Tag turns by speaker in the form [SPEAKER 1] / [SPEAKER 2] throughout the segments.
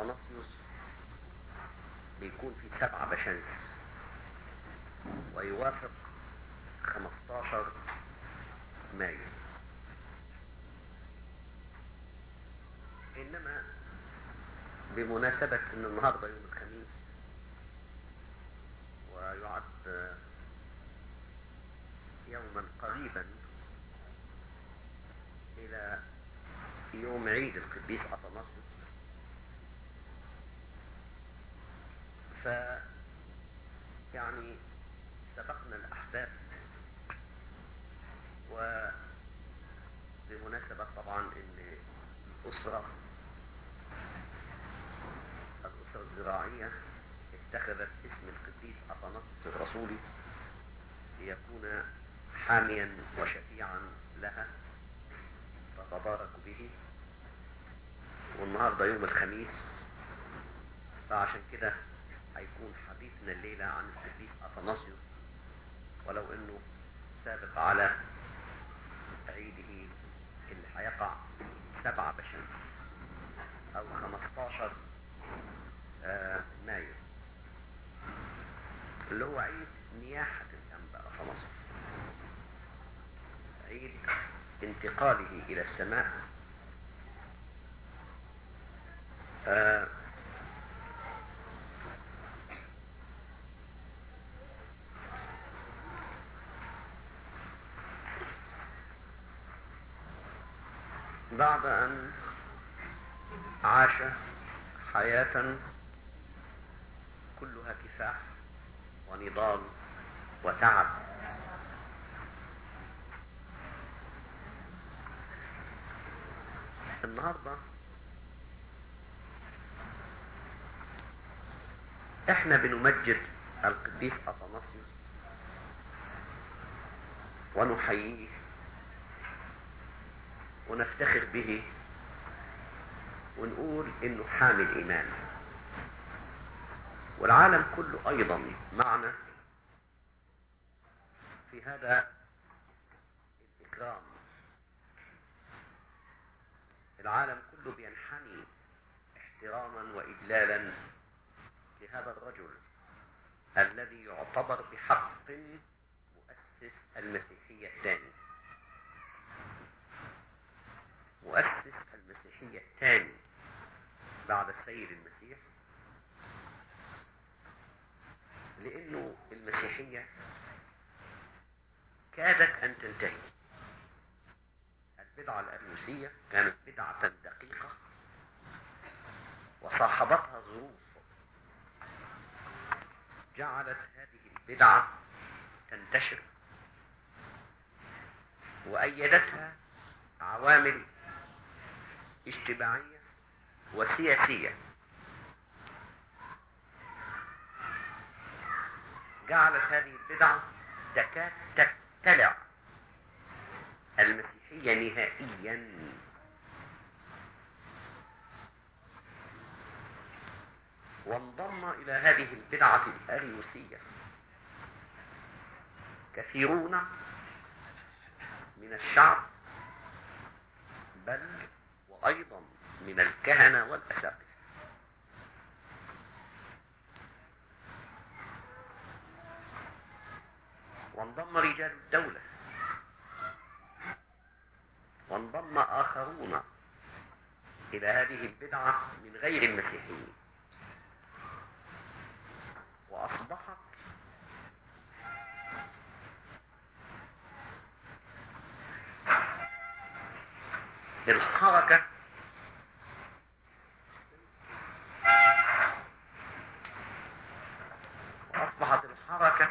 [SPEAKER 1] أثناسيوس بيكون في سبعة بشمس ويوافق 15 مايو إنما بمناسبة أن النهاردة يوم الخميس ويعد يوما قريبا إلى يوم عيد القديس أطناسيوس ف يعني سبقنا الأحداث وبمناسبة طبعا أن الأسرة الأسرة الزراعية اتخذت اسم القديس أطناسيوس الرسولي ليكون حاميا وشفيعا لها فتبارك به والنهارده يوم الخميس فعشان كده هيكون حديثنا الليلة عن القديس أثناسيوس ولو انه سابق على عيده اللي هيقع سبعة بشمس او 15 آه مايو اللي هو عيد نياحة الأنباء في مصر عيد انتقاله إلى السماء آه بعد أن عاش حياة كلها كفاح ونضال وتعب النهاردة احنا بنمجد القديس اثناسيوس ونحييه ونفتخر به ونقول انه حامل ايمان والعالم كله ايضا معنا في هذا الاكرام العالم كله بينحني احتراما واجلالا لهذا الرجل الذي يعتبر بحق مؤسس المسيحيه الثاني مؤسس المسيحيه الثاني بعد السيد المسيح لانه المسيحيه كادت ان تنتهي البدعة الأريوسية كانت بدعة دقيقة وصاحبتها ظروف جعلت هذه البدعة تنتشر وأيدتها عوامل اجتماعية وسياسية جعلت هذه البدعة تكاد تبتلع المسيحية نهائيا وانضم إلى هذه البدعة الأريوسية كثيرون من الشعب بل وأيضا من الكهنة والأساقفة وانضم رجال الدولة وانضم آخرون إلى هذه البدعة من غير المسيحيين وأصبحت الحركة وأصبحت الحركة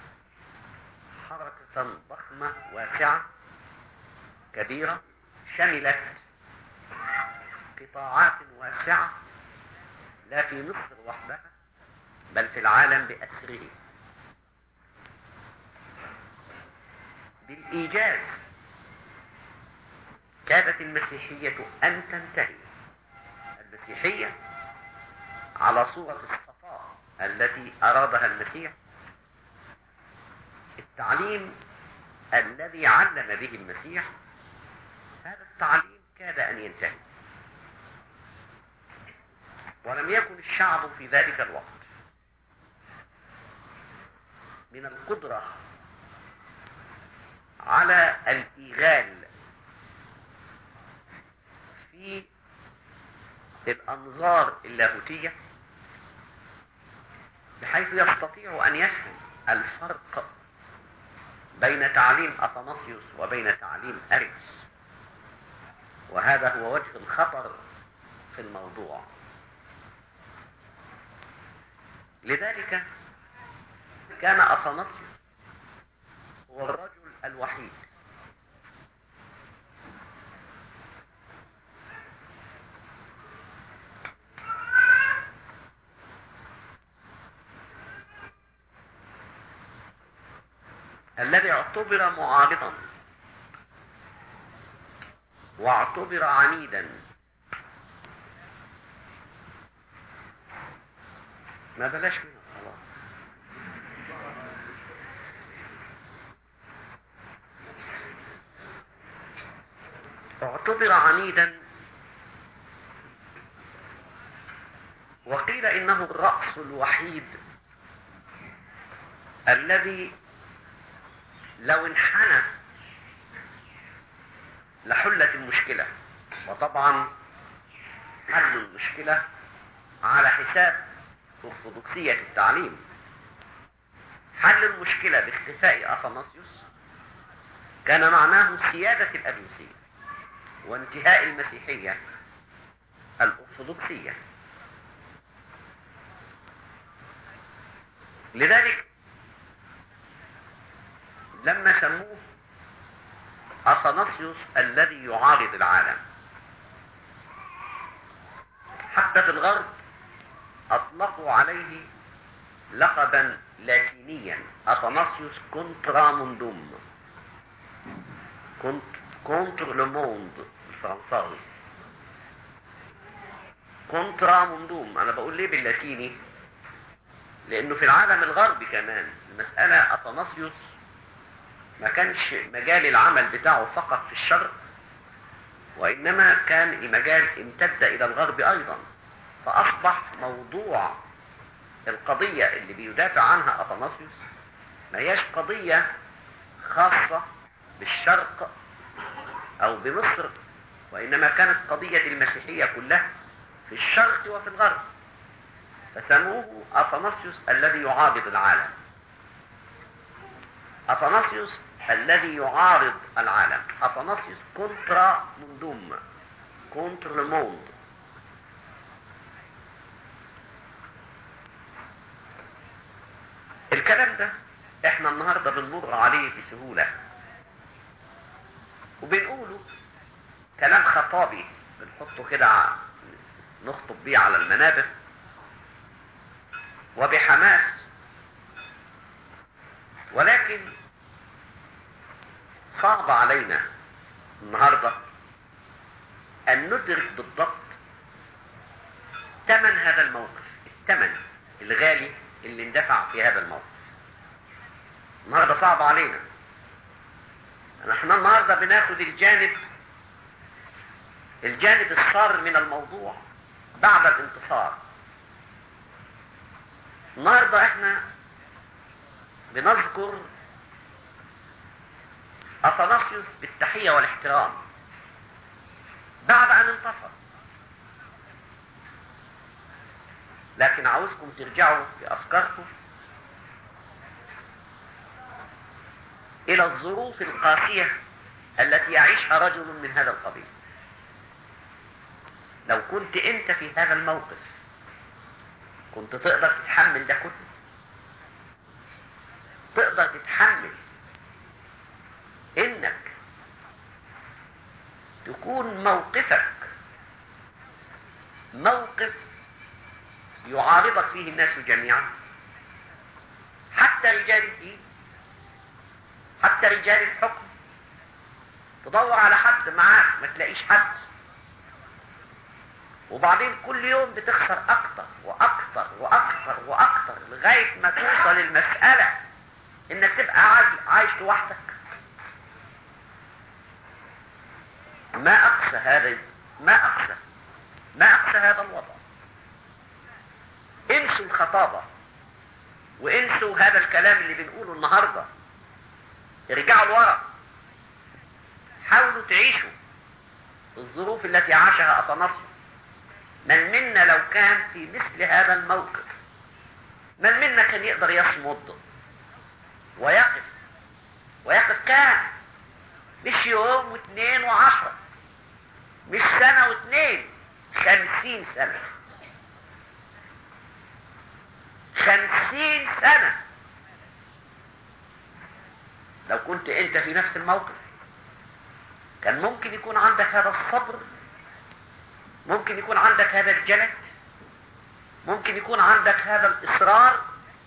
[SPEAKER 1] حركة ضخمة واسعة كبيرة شملت قطاعات واسعة لا في مصر وحدها بل في العالم بأسره بالإيجاز كادت المسيحية أن تنتهي المسيحية على صورة الصفاء التي أرادها المسيح التعليم الذي علم به المسيح هذا التعليم كاد أن ينتهي ولم يكن الشعب في ذلك الوقت من القدرة على الإيغال في الأنظار اللاهوتية بحيث يستطيع أن يفهم الفرق بين تعليم أثناسيوس وبين تعليم أريس وهذا هو وجه الخطر في الموضوع لذلك كان أثناسيوس هو الرجل الوحيد الذي اعتبر معارضا واعتبر عنيدا ما بلاش منه خلاص اعتبر عنيدا وقيل انه الرأس الوحيد الذي لو انحنى لحلت المشكلة وطبعا حل المشكلة على حساب أرثوذكسية التعليم حل المشكلة باختفاء أثناسيوس كان معناه سيادة الأبيوسية وانتهاء المسيحية الأرثوذكسية لذلك لما سموه أثناسيوس الذي يعارض العالم حتى في الغرب أطلقوا عليه لقبا لاتينيا أثناسيوس كونتراموندوم كونت كونتر لو موند الفرنساوي كونتراموندوم أنا بقول ليه باللاتيني لأنه في العالم الغربي كمان المسألة أثناسيوس ما كانش مجال العمل بتاعه فقط في الشرق وإنما كان مجال امتد إلى الغرب أيضا فأصبح موضوع القضية اللي بيدافع عنها أثناسيوس ما هياش قضية خاصة بالشرق أو بمصر وإنما كانت قضية المسيحية كلها في الشرق وفي الغرب فسموه أثناسيوس الذي يعارض العالم أثناسيوس الذي يعارض العالم أثناسيوس كونترا مندوم كونتر الموند الكلام ده احنا النهاردة بنمر عليه بسهولة وبنقوله كلام خطابي بنحطه كده نخطب بيه على المنابر وبحماس ولكن صعب علينا النهاردة أن ندرك بالضبط ثمن هذا الموقف الثمن الغالي اللي اندفع في هذا الموقف النهاردة صعب علينا احنا النهاردة بناخد الجانب الجانب الصار من الموضوع بعد الانتصار النهاردة احنا بنذكر أثناسيوس بالتحية والاحترام بعد أن انتصر لكن عاوزكم ترجعوا في أفكاركم إلى الظروف القاسية التي يعيشها رجل من هذا القبيل لو كنت أنت في هذا الموقف كنت تقدر تتحمل ده كله تقدر تتحمل انك تكون موقفك موقف يعارضك فيه الناس جميعا حتى رجال الدين حتى رجال الحكم تدور على حد معاك ما تلاقيش حد وبعدين كل يوم بتخسر اكتر واكتر واكتر واكتر لغاية ما توصل المسألة انك تبقى عايش, عايش لوحدك ما اقسى هذا ما اقسى ما اقسى هذا الوضع انسوا الخطابة وانسوا هذا الكلام اللي بنقوله النهاردة ارجعوا لورا حاولوا تعيشوا الظروف التي عاشها أطنصر من منا لو كان في مثل هذا الموقف من منا كان يقدر يصمد ويقف ويقف كان مش يوم واثنين وعشرة مش سنة واثنين خمسين سنة خمسين سنة لو كنت انت في نفس الموقف كان ممكن يكون عندك هذا الصبر ممكن يكون عندك هذا الجلد ممكن يكون عندك هذا الإصرار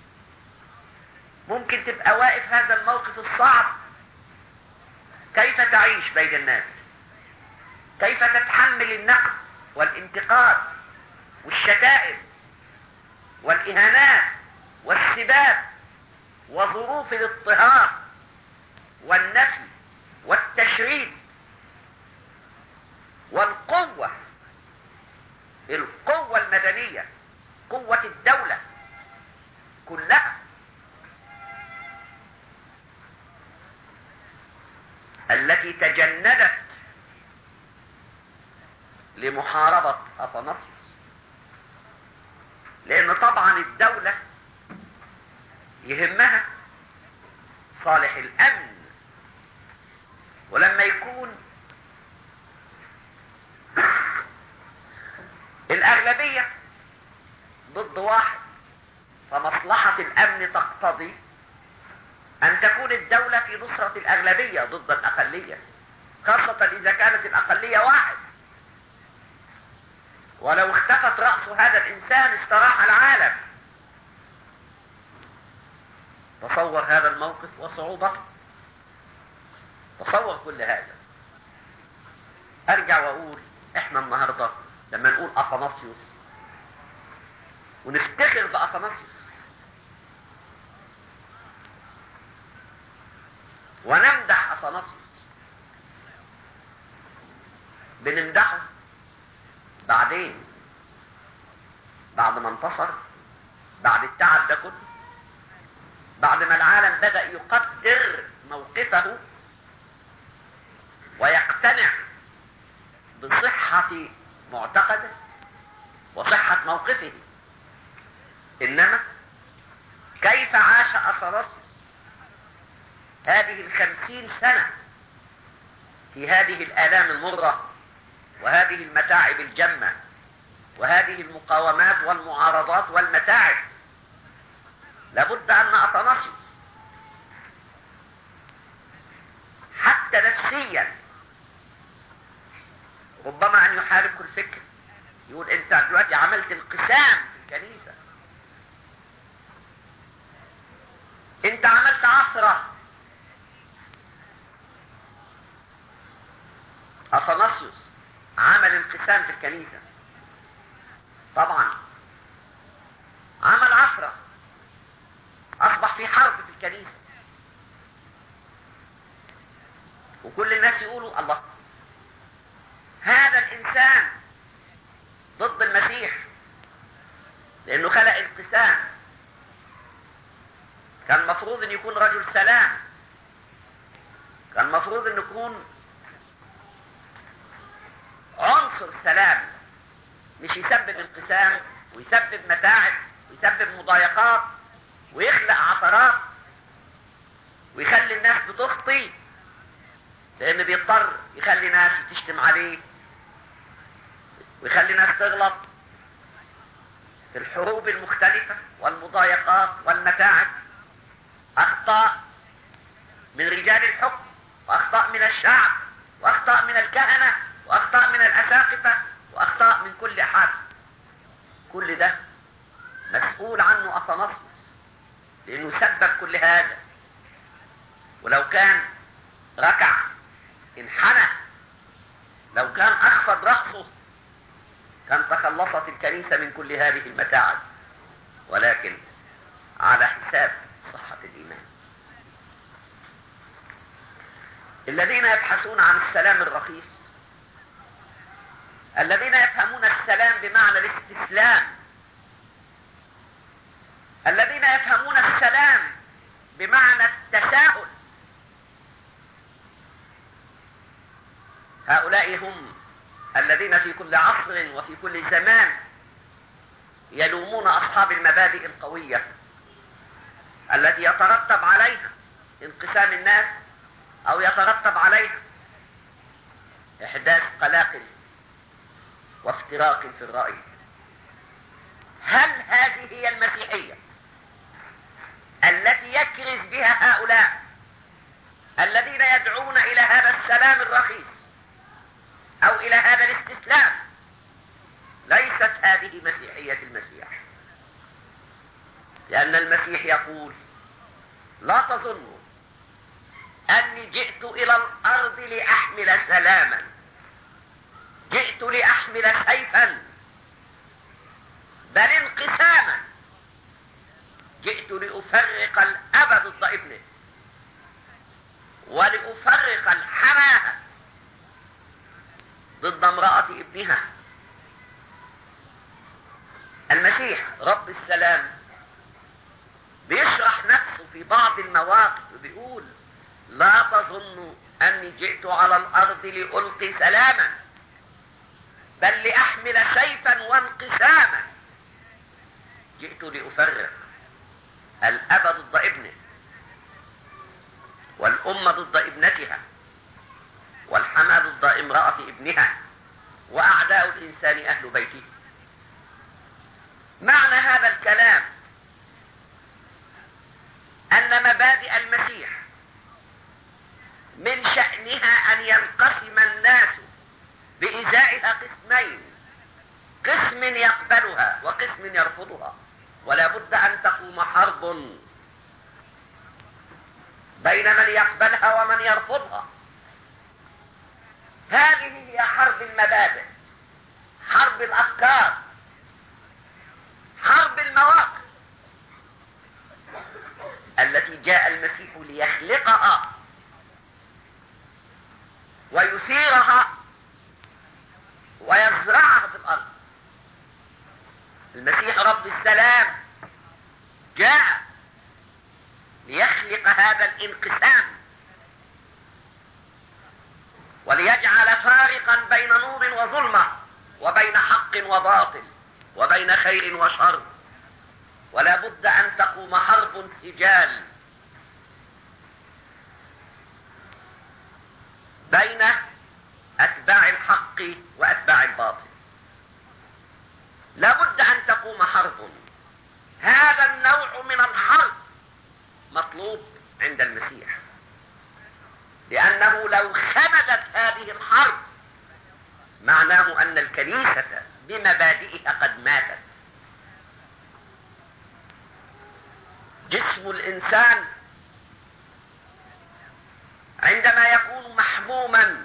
[SPEAKER 1] ممكن تبقى واقف هذا الموقف الصعب كيف تعيش بين الناس كيف تتحمل النقد والانتقاد والشتائم والإهانات والسباب وظروف الاضطهاد والنفي والتشريد والقوة القوة المدنية قوة الدولة كلها التي تجندت لمحاربة أطنطيوس لأن طبعا الدولة يهمها صالح الأمن ولما يكون الأغلبية ضد واحد فمصلحة الأمن تقتضي أن تكون الدولة في نصرة الأغلبية ضد الأقلية خاصة إذا كانت الأقلية واحد ولو اختفت رأس هذا الإنسان استراح العالم تصور هذا الموقف وصعوبته تصور كل هذا أرجع وأقول إحنا النهاردة لما نقول أثناسيوس ونفتخر بأثناسيوس ونمدح أثناسيوس بنمدحه بعدين بعد ما انتصر بعد التعب ده كله بعد ما العالم بدأ يقدر موقفه ويقتنع بصحة معتقده وصحة موقفه إنما كيف عاش أثرته هذه الخمسين سنة في هذه الآلام المرة وهذه المتاعب الجمة وهذه المقاومات والمعارضات والمتاعب لابد أن أتنصف حتى نفسيا ربما أن يحاربك الفكر يقول أنت دلوقتي عملت انقسام في الكنيسة أنت عملت عصرة أثناسيوس عمل انقسام في الكنيسة طبعا عمل عصرة أصبح في حرب في الكنيسة وكل الناس يقولوا الله هذا الإنسان ضد المسيح لأنه خلق انقسام كان المفروض أن يكون رجل سلام كان المفروض أن يكون عنصر سلام مش يسبب انقسام ويسبب متاعب ويسبب مضايقات ويخلق عثرات ويخلي الناس بتخطي لان بيضطر يخلي ناس تشتم عليه ويخلي ناس تغلط في الحروب المختلفة والمضايقات والمتاعب أخطاء من رجال الحكم وأخطاء من الشعب وأخطاء من الكهنة وأخطاء من الأساقفة وأخطاء من كل أحد كل ده مسؤول عنه أثنصص لأنه سبب كل هذا ولو كان ركع انحنى لو كان أخفض رأسه كان تخلصت الكنيسة من كل هذه المتاعب ولكن على حساب صحة الإيمان الذين يبحثون عن السلام الرخيص الذين يفهمون السلام بمعنى الاستسلام الذين يفهمون السلام بمعنى التساهل هؤلاء هم الذين في كل عصر وفي كل زمان يلومون اصحاب المبادئ القويه التي يترتب عليها انقسام الناس او يترتب عليها احداث قلاقل وافتراق في الراي هل هذه هي المسيحيه التي يكرز بها هؤلاء الذين يدعون الى هذا السلام الرخيص او الى هذا الاستسلام ليست هذه مسيحية المسيح لان المسيح يقول لا تظنوا اني جئت الى الارض لاحمل سلاما جئت لاحمل سيفا بل انقساما جئت لافرق الاب ضد ابنه ولافرق الحماه ضد امرأة ابنها المسيح رب السلام بيشرح نفسه في بعض المواقف وبيقول لا تظنوا اني جئت على الارض لالقي سلاما بل لاحمل سيفا وانقساما جئت لافرق الاب ضد ابنه والام ضد ابنتها والحمى ضد امرأة ابنها وأعداء الإنسان أهل بيته معنى هذا الكلام أن مبادئ المسيح من شأنها أن ينقسم الناس بإزائها قسمين قسم يقبلها وقسم يرفضها ولا بد أن تقوم حرب بين من يقبلها ومن يرفضها هذه هي حرب المبادئ حرب الافكار حرب المواقف التي جاء المسيح ليخلقها ويثيرها ويزرعها في الارض المسيح رب السلام جاء ليخلق هذا الانقسام وليجعل فارقا بين نور وظلمة وبين حق وباطل وبين خير وشر ولا بد ان تقوم حرب سجال بين اتباع الحق واتباع الباطل لا بد ان تقوم حرب هذا النوع من الحرب مطلوب عند المسيح لأنه لو خمدت هذه الحرب معناه أن الكنيسة بمبادئها قد ماتت جسم الإنسان عندما يكون محموما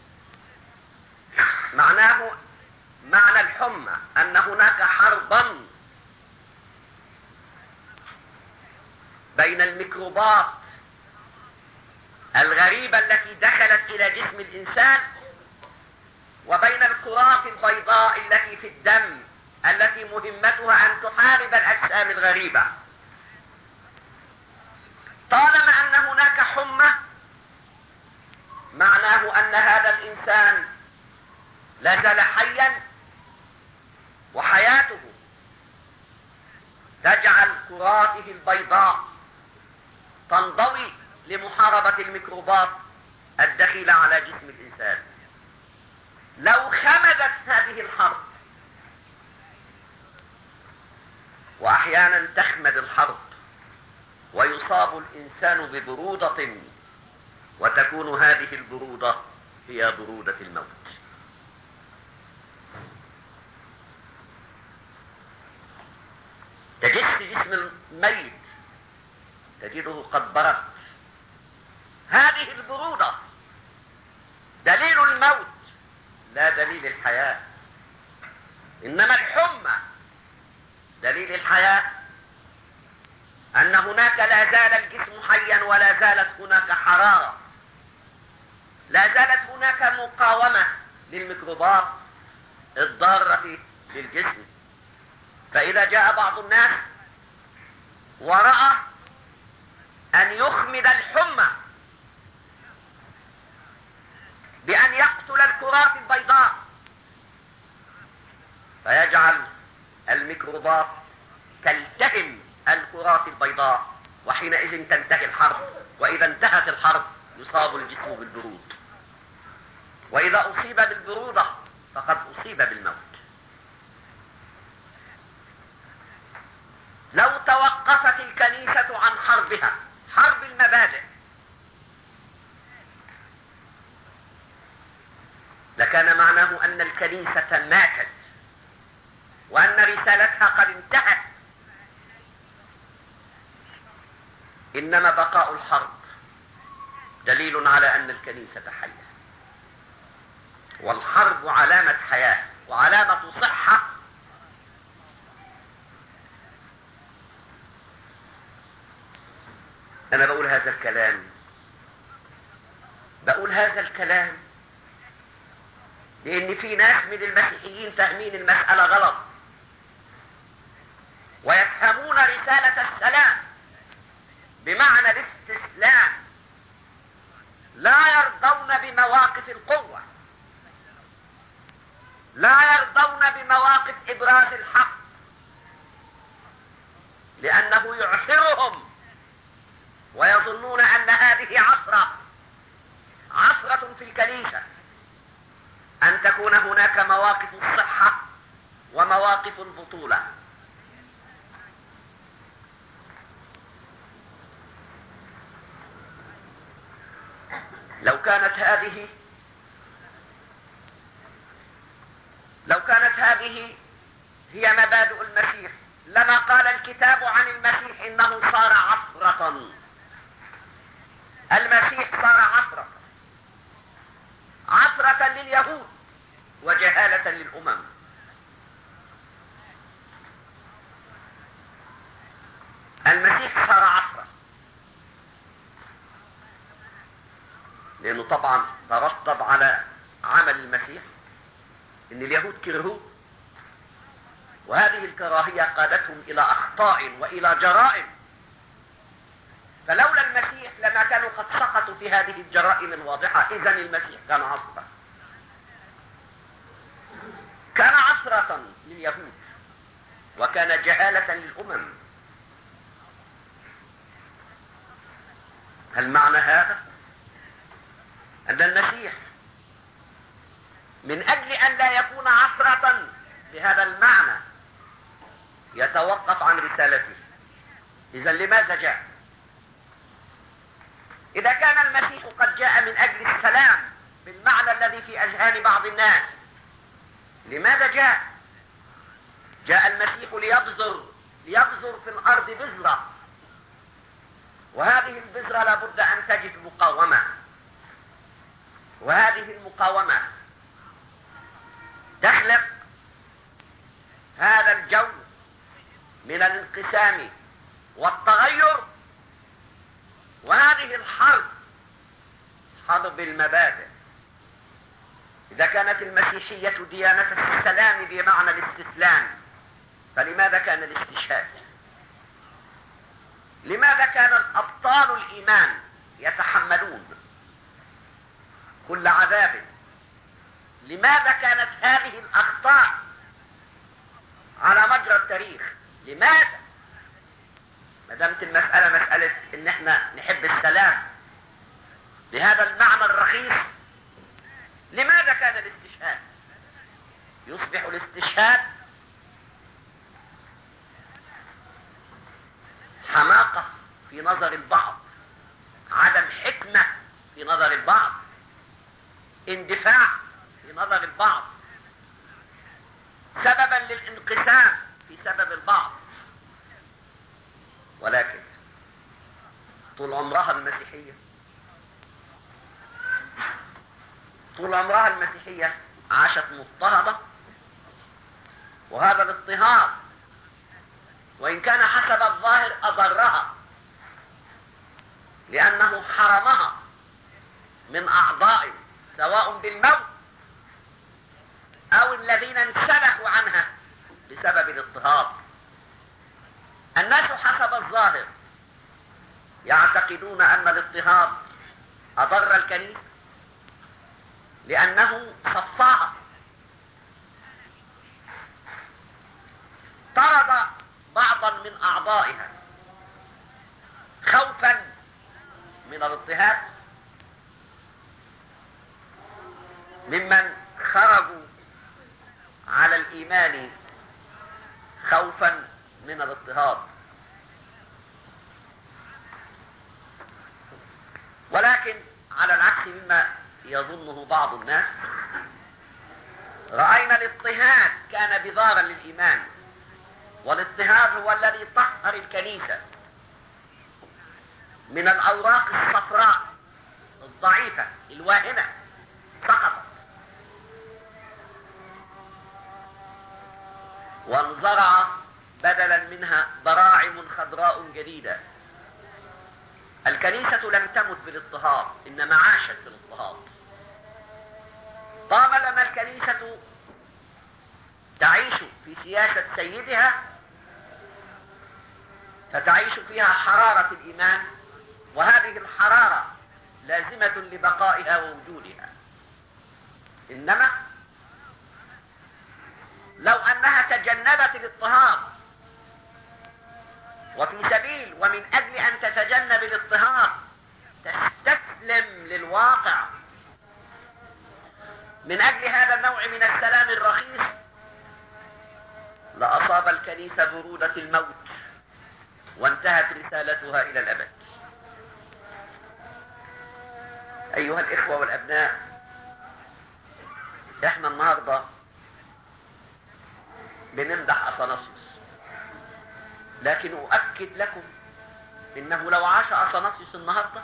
[SPEAKER 1] معناه معنى الحمى أن هناك حربا بين الميكروبات الغريبة التي دخلت إلى جسم الإنسان وبين الكرات البيضاء التي في الدم التي مهمتها أن تحارب الأجسام الغريبة طالما أن هناك حمى معناه أن هذا الإنسان لا زال حيا وحياته تجعل كراته البيضاء تنضوي لمحاربة الميكروبات الدخيلة على جسم الإنسان لو خمدت هذه الحرب وأحيانا تخمد الحرب ويصاب الإنسان ببرودة وتكون هذه البرودة هي برودة الموت تجس جسم الميت تجده قد برد هذه البرودة دليل الموت لا دليل الحياة إنما الحمى دليل الحياة أن هناك لا زال الجسم حيا ولا زالت هناك حرارة لا زالت هناك مقاومة للميكروبات الضارة للجسم فإذا جاء بعض الناس ورأى أن يخمد الحمى بأن يقتل الكرات البيضاء فيجعل الميكروبات تلتهم الكرات البيضاء وحينئذ تنتهي الحرب وإذا انتهت الحرب يصاب الجسم بالبرود وإذا أصيب بالبرودة فقد أصيب بالموت لو توقفت الكنيسة عن حربها حرب المبادئ لكان معناه أن الكنيسة ماتت وأن رسالتها قد انتهت إنما بقاء الحرب دليل على أن الكنيسة حية والحرب علامة حياة وعلامة صحة أنا بقول هذا الكلام بقول هذا الكلام لأن في ناس من المسيحيين فاهمين المسألة غلط ويفهمون رسالة السلام بمعنى الاستسلام لا يرضون بمواقف القوة لا يرضون بمواقف إبراز الحق لأنه يعثرهم ويظنون أن هذه عصرة عصرة في الكنيسة أن تكون هناك مواقف الصحة ومواقف البطولة لو كانت هذه لو كانت هذه هي مبادئ المسيح لما قال الكتاب عن المسيح انه صار عصرة المسيح صار عصرة عصرة لليهود وجهالة للأمم المسيح صار عصرة لأنه طبعا ترتب على عمل المسيح إن اليهود كرهوه وهذه الكراهية قادتهم إلى أخطاء وإلى جرائم فلولا المسيح لما كانوا قد سقطوا في هذه الجرائم الواضحة إذا المسيح كان عصرا كان عصرة لليهود وكان جهالة للأمم هل معنى هذا أن المسيح من أجل أن لا يكون عصرة بهذا المعنى يتوقف عن رسالته إذا لماذا جاء إذا كان المسيح قد جاء من أجل السلام بالمعنى الذي في أذهان بعض الناس لماذا جاء جاء المسيح ليبذر ليبذر في الأرض بذرة وهذه البذرة لابد أن تجد مقاومة وهذه المقاومة تخلق هذا الجو من الانقسام والتغير وهذه الحرب حرب المبادئ إذا كانت المسيحية ديانة السلام بمعنى الاستسلام فلماذا كان الاستشهاد لماذا كان الأبطال الإيمان يتحملون كل عذاب لماذا كانت هذه الأخطاء على مجرى التاريخ لماذا ما دامت المسألة مسألة ان احنا نحب السلام بهذا المعنى الرخيص لماذا كان الاستشهاد يصبح الاستشهاد حماقة في نظر البعض عدم حكمة في نظر البعض اندفاع في نظر البعض سببا للانقسام في سبب البعض ولكن طول عمرها المسيحية طول عمرها المسيحية عاشت مضطهدة وهذا الاضطهاد وإن كان حسب الظاهر أضرها لأنه حرمها من أعضاء سواء بالموت أو الذين انسلخوا عنها بسبب الاضطهاد الناس حسب الظاهر تعتقدون أن الاضطهاد أضر الكنيسة لأنه صفاها طرد بعضا من أعضائها خوفا من الاضطهاد ممن خرجوا على الإيمان خوفا من الاضطهاد ولكن على العكس مما يظنه بعض الناس رأينا الاضطهاد كان بضارا للإيمان والاضطهاد هو الذي طهر الكنيسة من الأوراق الصفراء الضعيفة الواهنة سقطت وانزرع بدلا منها براعم خضراء جديدة الكنيسة لم تمت بالاضطهاد إنما عاشت بالاضطهاد طالما الكنيسة تعيش في سياسة سيدها فتعيش فيها حرارة الإيمان وهذه الحرارة لازمة لبقائها ووجودها إنما لو أنها تجنبت الاضطهاد وفي سبيل ومن أجل أن تتجنب الاضطهاد تستسلم للواقع من أجل هذا النوع من السلام الرخيص لأصاب الكنيسة برودة الموت وانتهت رسالتها إلى الأبد أيها الإخوة والأبناء إحنا النهاردة بنمدح أثناسيوس لكن أؤكد لكم إنه لو عاش أثناسيوس النهاردة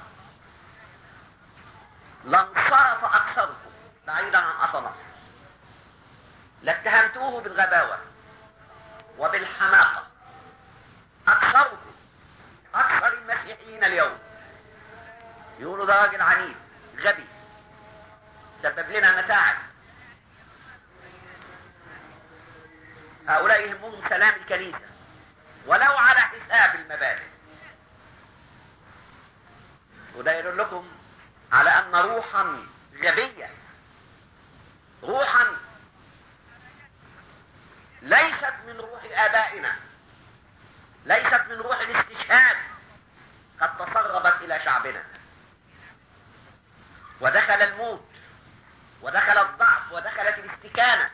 [SPEAKER 1] لانصرف أكثركم بعيدا عن أثناسيوس لاتهمتوه بالغباوة وبالحماقة أكثركم أكثر المسيحيين اليوم يقولوا ده راجل عنيف غبي سبب لنا متاعب هؤلاء يهمهم سلام الكنيسة ولو على حساب المبادئ وده يقول لكم على أن روحا غبية روحا ليست من روح آبائنا ليست من روح الاستشهاد قد تسربت إلى شعبنا ودخل الموت ودخل الضعف ودخلت الاستكانة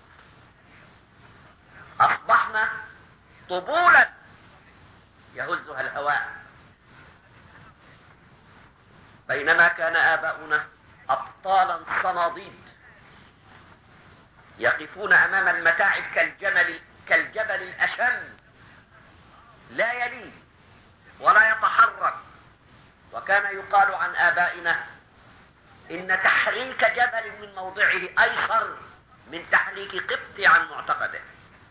[SPEAKER 1] أصبحنا طبولا يهزها الهواء بينما كان آباؤنا أبطالا صناديد يقفون أمام المتاعب كالجمل كالجبل الأشم لا يلين ولا يتحرك وكان يقال عن آبائنا إن تحريك جبل من موضعه أيسر من تحريك قبط عن معتقده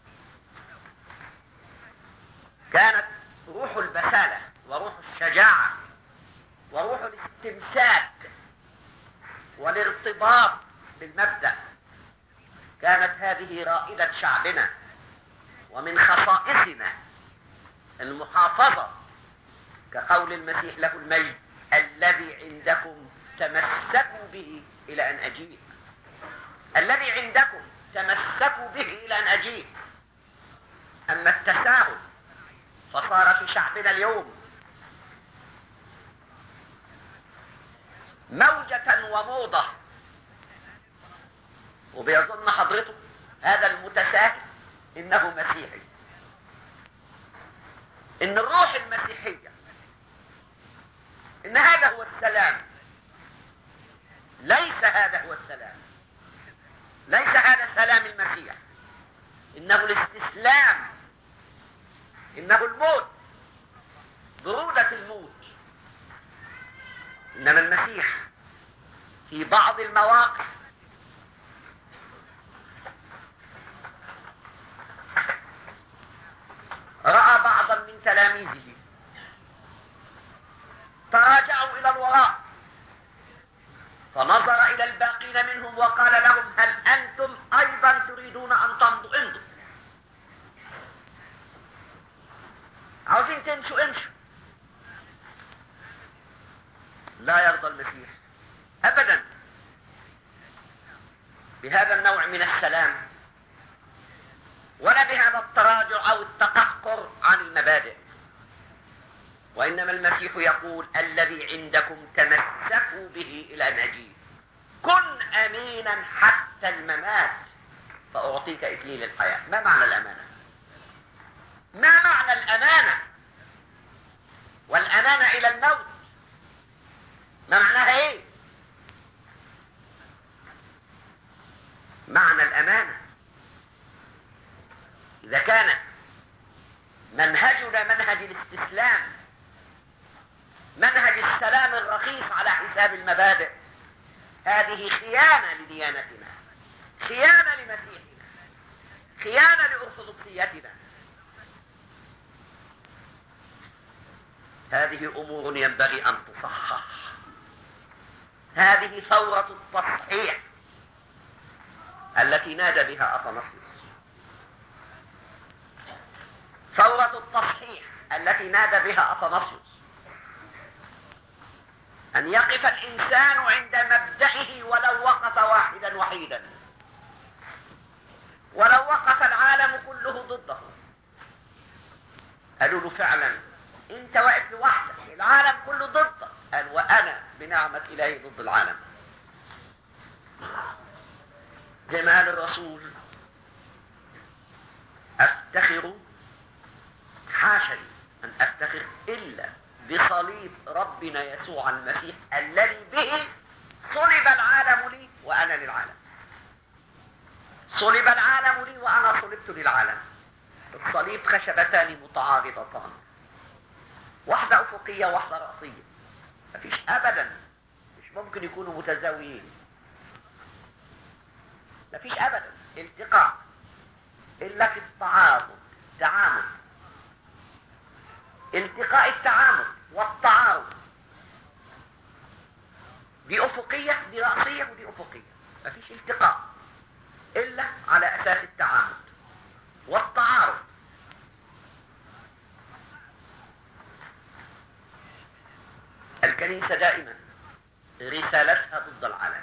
[SPEAKER 1] كانت روح البسالة وروح الشجاعة وروح الاستمساك والارتباط بالمبدأ كانت هذه رائدة شعبنا ومن خصائصنا المحافظة كقول المسيح له المجد الذي عندكم تمسكوا به إلى أن أجيء الذي عندكم تمسكوا به إلى أن أجيء أما التساهل فصار في شعبنا اليوم موجة وموضة وبيظن حضرته هذا المتساهل انه مسيحي ان الروح المسيحية ان هذا هو السلام ليس هذا هو السلام ليس هذا سلام المسيح انه الاستسلام انه الموت برودة الموت انما المسيح في بعض المواقف رأى بعضا من تلاميذه تراجعوا إلى الوراء فنظر إلى الباقين منهم وقال لهم هل أنتم أيضا تريدون أن تمضوا امضوا عاوزين تمشوا امشوا لا يرضى المسيح ابدا بهذا النوع من السلام ولا بهذا التراجع او التقهقر عن المبادئ وانما المسيح يقول الذي عندكم تمسكوا به الى نجيب كن امينا حتى الممات فاعطيك اكليل الحياه ما معنى الامانه ما معنى الامانه والامانه الى الموت ما معناها ايه معنى الامانه اذا كان منهجنا منهج الاستسلام منهج السلام الرخيص على حساب المبادئ هذه خيانة لديانتنا خيانة لمسيحنا خيانة لأرثوذكسيتنا هذه أمور ينبغي أن تصحح هذه ثورة التصحيح التي نادى بها أطنسيوس ثورة التصحيح التي نادى بها أطنسيوس أن يقف الإنسان عند مبدئه ولو وقف واحدا وحيدا ولو وقف العالم كله ضده قالوا له فعلا انت واقف لوحدك العالم كله ضدك قال وانا بنعمة الهي ضد العالم زي ما قال الرسول افتخر حاشا لي ان افتخر الا بصليب ربنا يسوع المسيح الذي به صلب العالم لي وانا للعالم صلب العالم لي وانا صلبت للعالم الصليب خشبتان متعارضتان واحدة افقية واحدة رأسية مفيش ابدا مش ممكن يكونوا متزاويين مفيش ابدا التقاء الا في التعاضد التعامل التقاء التعامل والتعارض دي افقية دي رأسية ودي افقية مفيش التقاء الا على اساس التعامد والتعارض الكنيسة دائما رسالتها ضد العالم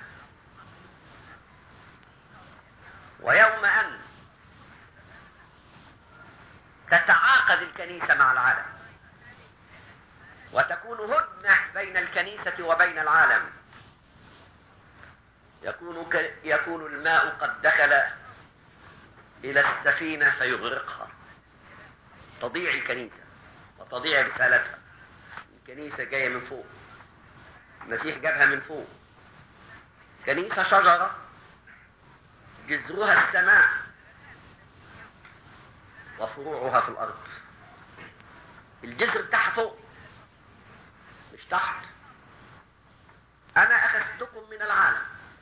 [SPEAKER 1] ويوم ان تتعاقد الكنيسة مع العالم وتكون هدنة بين الكنيسة وبين العالم يكون ك... يكون الماء قد دخل إلى السفينة فيغرقها تضيع الكنيسة وتضيع رسالتها الكنيسة جاية من فوق المسيح جابها من فوق كنيسة شجرة جذرها السماء وفروعها في الأرض الجذر بتاعها فوق مش تحت أنا أخذتكم من العالم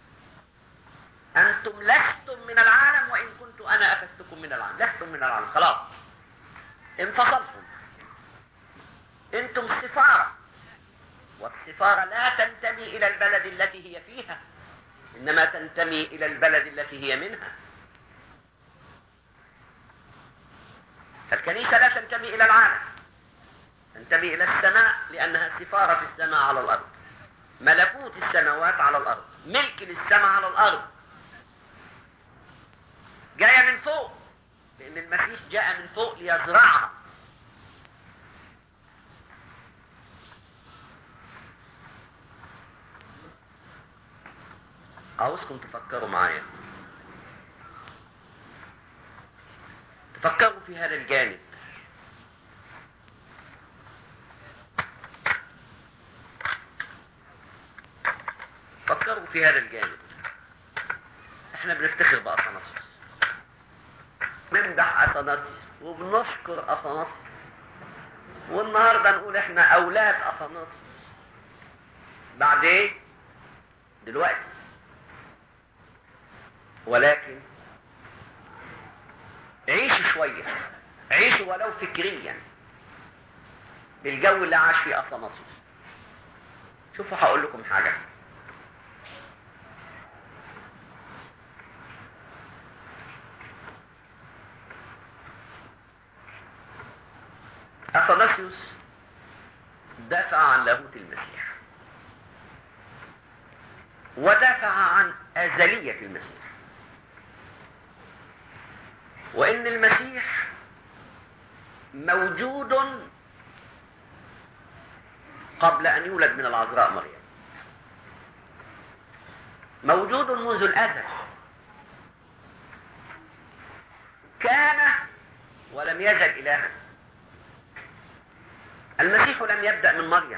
[SPEAKER 1] أنتم لستم من العالم وإن كنت أنا أخذتكم من العالم لستم من العالم خلاص انفصلتم أنتم السفارة والسفارة لا تنتمي إلى البلد التي هي فيها إنما تنتمي إلى البلد التي هي منها فالكنيسة لا تنتمي إلى العالم تنتمي إلى السماء لأنها سفارة السماء على الأرض ملكوت السماوات على الأرض ملك للسماء على الأرض جاية من فوق لأن المسيح جاء من فوق ليزرعها عاوزكم تفكروا معايا تفكروا في هذا الجانب فكروا في هذا الجانب احنا بنفتخر بأثناسيوس نمدح أثناسيوس وبنشكر أثناسيوس والنهارده نقول احنا أولاد أثناسيوس بعد ايه؟ دلوقتي ولكن عيشوا شوية عيشوا ولو فكريا بالجو اللي عاش فيه أثناسيوس شوفوا هقول لكم حاجة أثناسيوس دافع عن لاهوت المسيح ودافع عن أزلية المسيح وإن المسيح موجود قبل أن يولد من العذراء مريم موجود منذ الأزل كان ولم يزل إلها المسيح لم يبدأ من مريم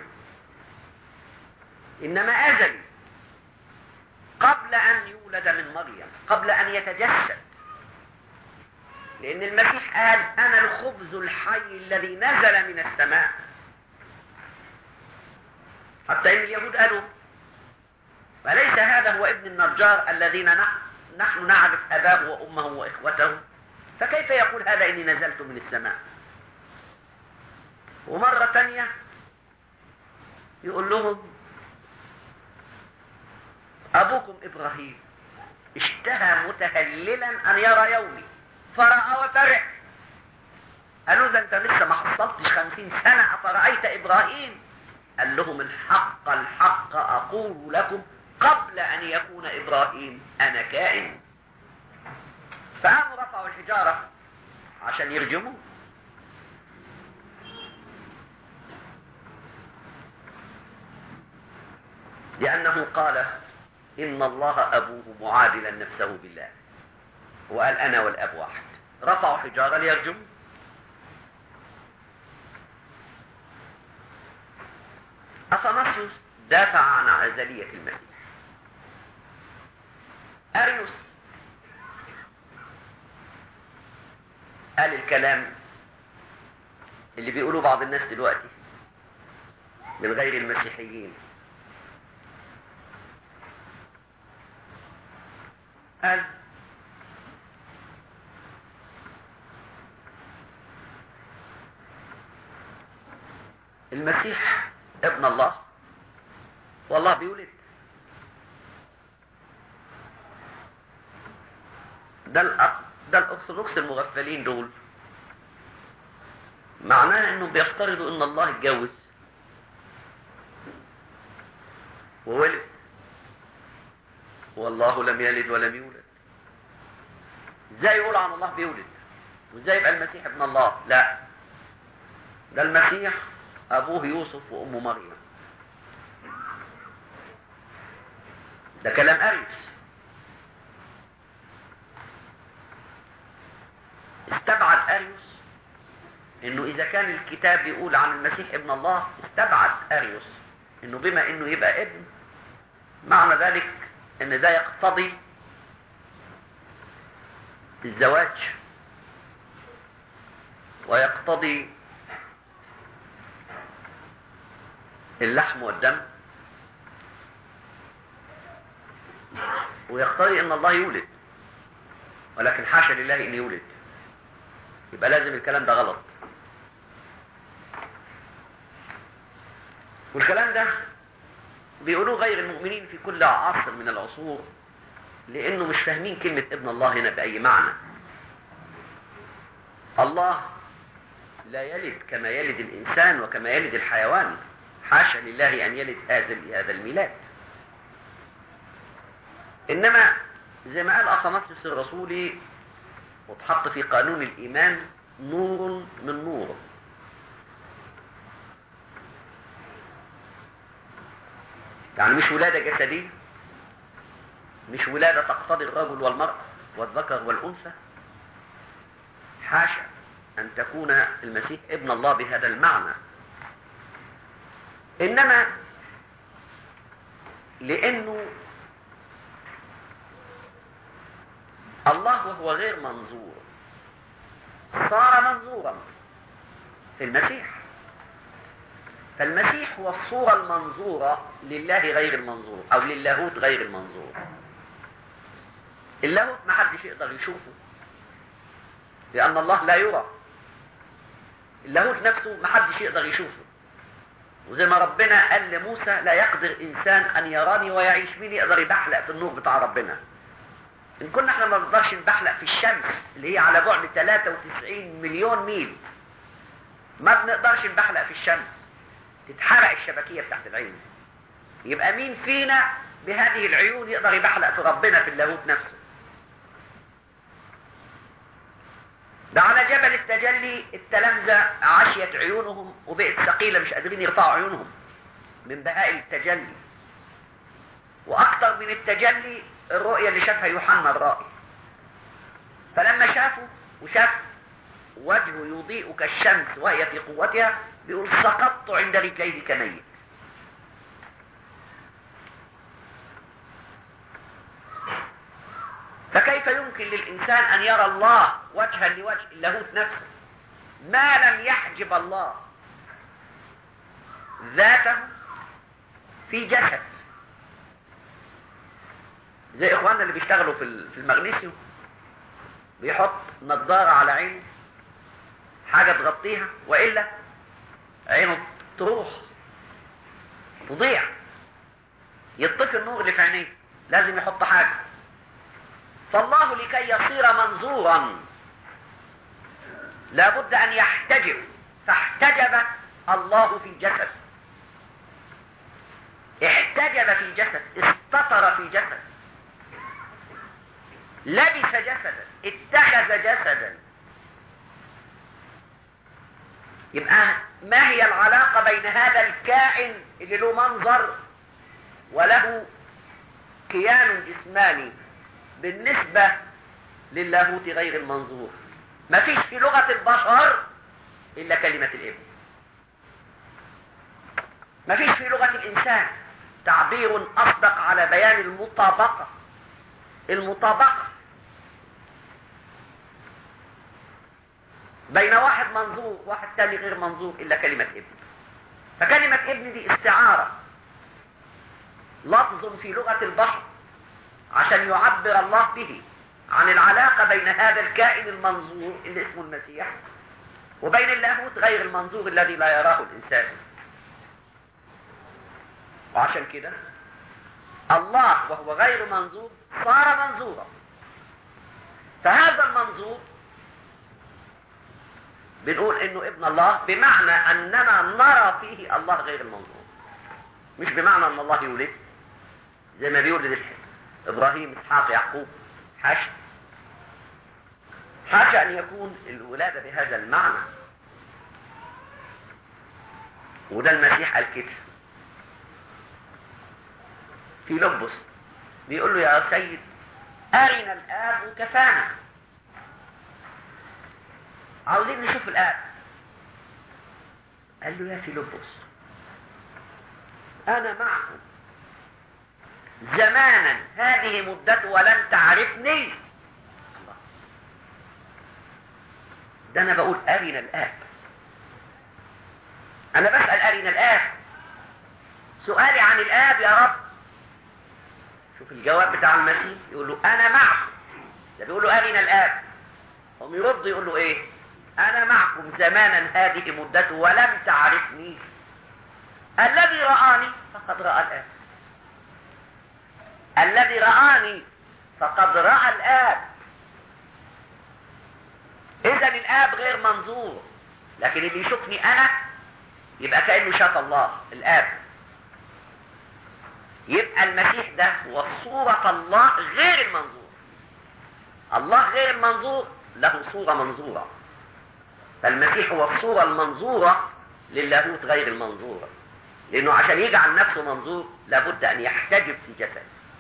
[SPEAKER 1] إنما أزل قبل أن يولد من مريم قبل أن يتجسد لأن المسيح قال أنا الخبز الحي الذي نزل من السماء حتى إن اليهود قالوا فليس هذا هو ابن النجار الذين نحن, نحن نعرف أباه وأمه وإخوته فكيف يقول هذا إني نزلت من السماء ومرة تانية يقول لهم أبوكم إبراهيم اشتهى متهللا أن يرى يومي فرأى وفرح قالوا ده أنت لسه ما حصلتش خمسين سنة أفرأيت إبراهيم قال لهم الحق الحق أقول لكم قبل أن يكون إبراهيم أنا كائن فقاموا رفعوا الحجارة عشان يرجموه لأنه قال إن الله أبوه معادلا نفسه بالله وقال أنا والأب واحد رفعوا حجارة ليرجموا أثناسيوس دافع عن أزلية المسيح أريوس قال الكلام اللي بيقولوا بعض الناس دلوقتي من غير المسيحيين قال المسيح ابن الله والله بيولد ده الأق... ده الأرثوذكس المغفلين دول معناه انه بيفترضوا ان الله اتجوز وولد والله لم يلد ولم يولد ازاي يقول عن الله بيولد وازاي يبقى المسيح ابن الله لا ده المسيح ابوه يوسف وامه مريم ده كلام اريوس استبعد اريوس انه اذا كان الكتاب يقول عن المسيح ابن الله استبعد اريوس انه بما انه يبقى ابن معنى ذلك ان ده يقتضي الزواج ويقتضي اللحم والدم ويقتضي ان الله يولد ولكن حاشا لله ان يولد يبقى لازم الكلام ده غلط والكلام ده بيقولوه غير المؤمنين في كل عصر من العصور لانه مش فاهمين كلمة ابن الله هنا بأي معنى الله لا يلد كما يلد الإنسان وكما يلد الحيوان حاشا لله أن يلد هذا هذا الميلاد إنما زي ما قال أثناسيوس الرسولي وتحط في قانون الإيمان نور من نور يعني مش ولادة جسدية مش ولادة تقتضي الرجل والمرأة والذكر والأنثى حاشا أن تكون المسيح ابن الله بهذا المعنى إنما لأنه الله وهو غير منظور صار منظورا في المسيح فالمسيح هو الصورة المنظورة لله غير المنظور أو للاهوت غير المنظور اللاهوت ما حدش يقدر يشوفه لأن الله لا يرى اللاهوت نفسه ما حدش يقدر يشوفه وزي ما ربنا قال لموسى لا يقدر إنسان أن يراني ويعيش مين يقدر يبحلق في النور بتاع ربنا إن كنا احنا ما نقدرش نبحلق في الشمس اللي هي على بعد 93 مليون ميل ما بنقدرش نبحلق في الشمس تتحرق الشبكية بتاعت العين يبقى مين فينا بهذه العيون يقدر يبحلق في ربنا في اللاهوت نفسه ده على جبل التجلي التلامذة عشيت عيونهم وبقت ثقيلة مش قادرين يرفعوا عيونهم من بهاء التجلي واكثر من التجلي الرؤية اللي شافها يوحنا الرائي فلما شافوا وشاف وجهه يضيء كالشمس وهي في قوتها بيقول سقطت عند رجليه كميت فكيف يمكن للإنسان أن يرى الله وجها لوجه اللاهوت نفسه ما لم يحجب الله ذاته في جسد زي إخواننا اللي بيشتغلوا في في المغنيسيوم بيحط نظارة على عينه حاجة تغطيها وإلا عينه تروح تضيع يطفي النور اللي في عينيه لازم يحط حاجة فالله لكي يصير منظورا لابد أن يحتجب فاحتجب الله في الجسد احتجب في الجسد استطر في جسد لبس جسدا اتخذ جسدا يبقى ما هي العلاقة بين هذا الكائن اللي له منظر وله كيان جسماني بالنسبة للاهوت غير المنظور ما فيش في لغة البشر إلا كلمة الابن ما فيش في لغة الإنسان تعبير أصدق على بيان المطابقة المطابقة بين واحد منظور واحد تاني غير منظور إلا كلمة ابن فكلمة ابن دي استعارة لفظ في لغة البشر عشان يعبر الله به عن العلاقة بين هذا الكائن المنظور اللي اسمه المسيح وبين اللاهوت غير المنظور الذي لا يراه الإنسان وعشان كده الله وهو غير منظور صار منظورا فهذا المنظور بنقول انه ابن الله بمعنى اننا نرى فيه الله غير المنظور مش بمعنى ان الله يولد زي ما بيولد الحب ابراهيم اسحاق يعقوب حاشا حاشا ان يكون الولادة بهذا المعنى وده المسيح قال كده في لبس بيقول له يا سيد أرنا الآب كفانا عاوزين نشوف الآب قال له يا فيلبس أنا معكم زمانا هذه مدته ولن تعرفني الله. ده أنا بقول أرنا الآب أنا بسأل أرنا الآب سؤالي عن الآب يا رب شوف الجواب بتاع المسيح يقول له أنا معكم ده بيقول له أرنا الآب هم يرد يقول له إيه أنا معكم زمانا هذه مدته ولم تعرفني الذي رآني فقد رأى الآب الذي رآني فقد رأى الآب إذا الآب غير منظور لكن اللي يشوفني أنا يبقى كأنه شاف الله الآب يبقى المسيح ده هو صورة الله غير المنظور الله غير المنظور له صورة منظورة فالمسيح هو الصورة المنظورة للاهوت غير المنظورة لأنه عشان يجعل نفسه منظور لابد أن يحتجب في جسد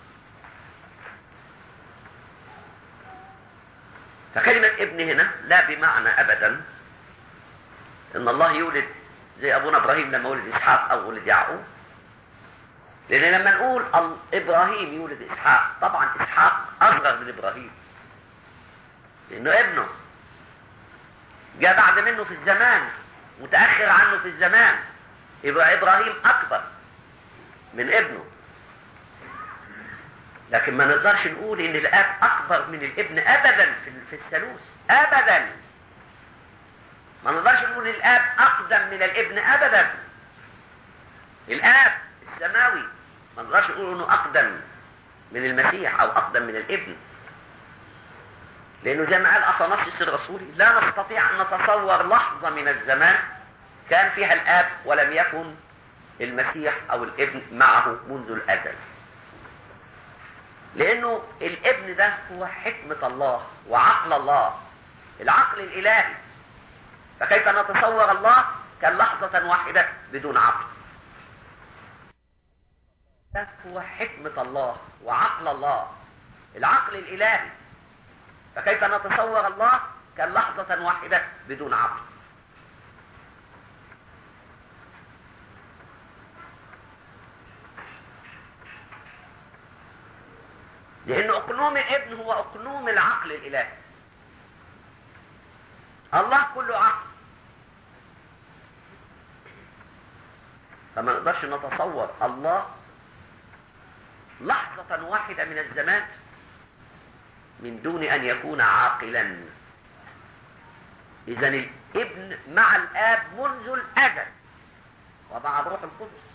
[SPEAKER 1] فكلمة ابن هنا لا بمعنى أبدا إن الله يولد زي أبونا إبراهيم لما ولد إسحاق أو ولد يعقوب لأن لما نقول إبراهيم يولد إسحاق طبعا إسحاق أصغر من إبراهيم لأنه ابنه جاء بعد منه في الزمان متأخر عنه في الزمان يبقى إبراهيم أكبر من ابنه لكن ما نقدرش نقول إن الآب أكبر من الابن أبدا في الثالوث أبدا ما نقدرش نقول الآب أقدم من الابن أبدا الآب السماوي ما نقدرش نقول إنه أقدم من المسيح أو أقدم من الابن لأنه زي ما قال أثناسيوس الرسولي لا نستطيع أن نتصور لحظة من الزمان كان فيها الآب ولم يكن المسيح أو الابن معه منذ الأزل لانه الابن ده هو حكمة الله وعقل الله العقل الالهي فكيف نتصور الله كان لحظة واحدة بدون عقل ده هو حكمة الله وعقل الله العقل الالهي فكيف نتصور الله كان لحظة واحدة بدون عقل لأن أقنوم الابن هو أقنوم العقل الإلهي الله كله عقل فما نقدرش نتصور الله لحظة واحدة من الزمان من دون أن يكون عاقلا إذا الابن مع الآب منذ الأزل ومع الروح القدس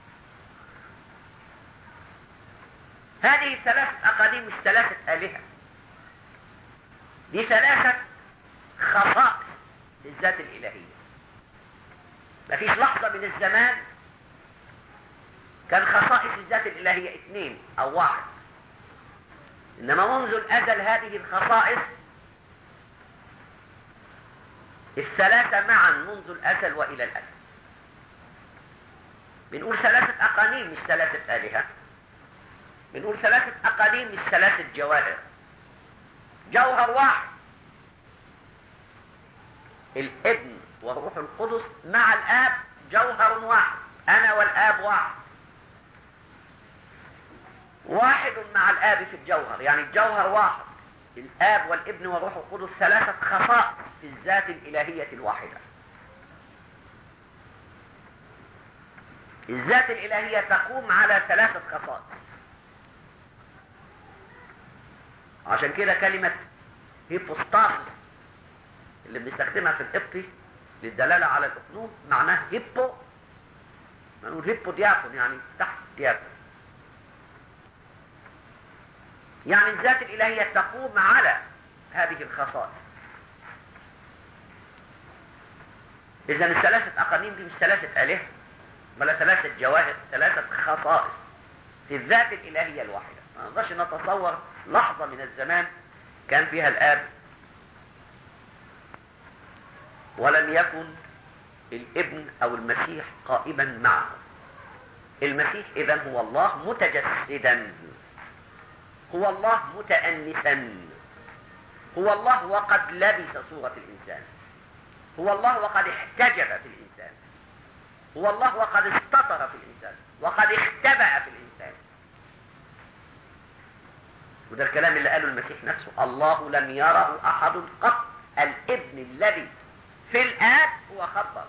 [SPEAKER 1] هذه ثلاثة أقاليم مش ثلاثة آلهة دي ثلاثة خصائص للذات الإلهية مفيش لحظة من الزمان كان خصائص الذات الإلهية اثنين أو واحد إنما منذ الأزل هذه الخصائص الثلاثة معا منذ الأزل وإلى الأزل بنقول ثلاثة أقانيم مش ثلاثة آلهة بنقول ثلاثة أقاليم مش ثلاثة جواهر جوهر واحد الابن والروح القدس مع الآب جوهر واحد أنا والآب واحد واحد مع الآب في الجوهر يعني الجوهر واحد الآب والابن والروح القدس ثلاثة خصائص في الذات الإلهية الواحدة الذات الإلهية تقوم على ثلاثة خصائص عشان كده كلمة هيبوستاس اللي بنستخدمها في القبطي للدلالة على الأقنوم معناه هيبو نقول هيبو دياكون يعني تحت دياكون يعني الذات الإلهية تقوم على هذه الخصائص إذا الثلاثة أقانيم دي مش ثلاثة آلهة ولا ثلاثة جواهر ثلاثة خصائص في الذات الإلهية الواحدة ما نقدرش نتصور لحظة من الزمان كان فيها الآب ولم يكن الابن أو المسيح قائما معه المسيح إذا هو الله متجسدا هو الله متأنسا هو الله وقد لبس صورة الإنسان هو الله وقد احتجب في الإنسان هو الله وقد استطر في الإنسان وقد اختبأ في الإنسان وده الكلام اللي قاله المسيح نفسه الله لم يره أحد قط الابن الذي في الآب هو خبر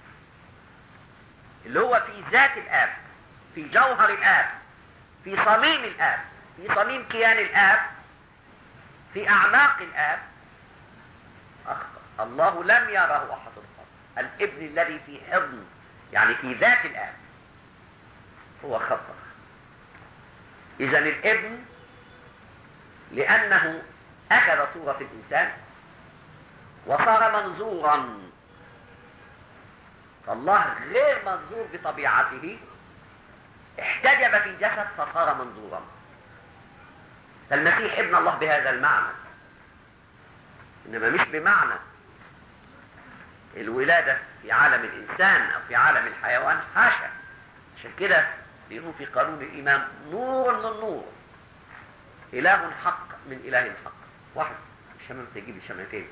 [SPEAKER 1] اللي هو في ذات الآب في جوهر الآب في صميم الآب في صميم كيان الآب في أعماق الآب أخطأ الله لم يره أحد قط الابن الذي في حضن يعني في ذات الآب هو خبر إذا الابن لأنه أخذ صورة الإنسان وصار منظورا فالله غير منظور بطبيعته احتجب في جسد فصار منظورا فالمسيح ابن الله بهذا المعنى إنما مش بمعنى الولادة في عالم الإنسان أو في عالم الحيوان حاشا عشان كده بيقولوا في قانون الإيمان نور من النور إله حق من إله حق واحد الشمام تجيب الشمعتين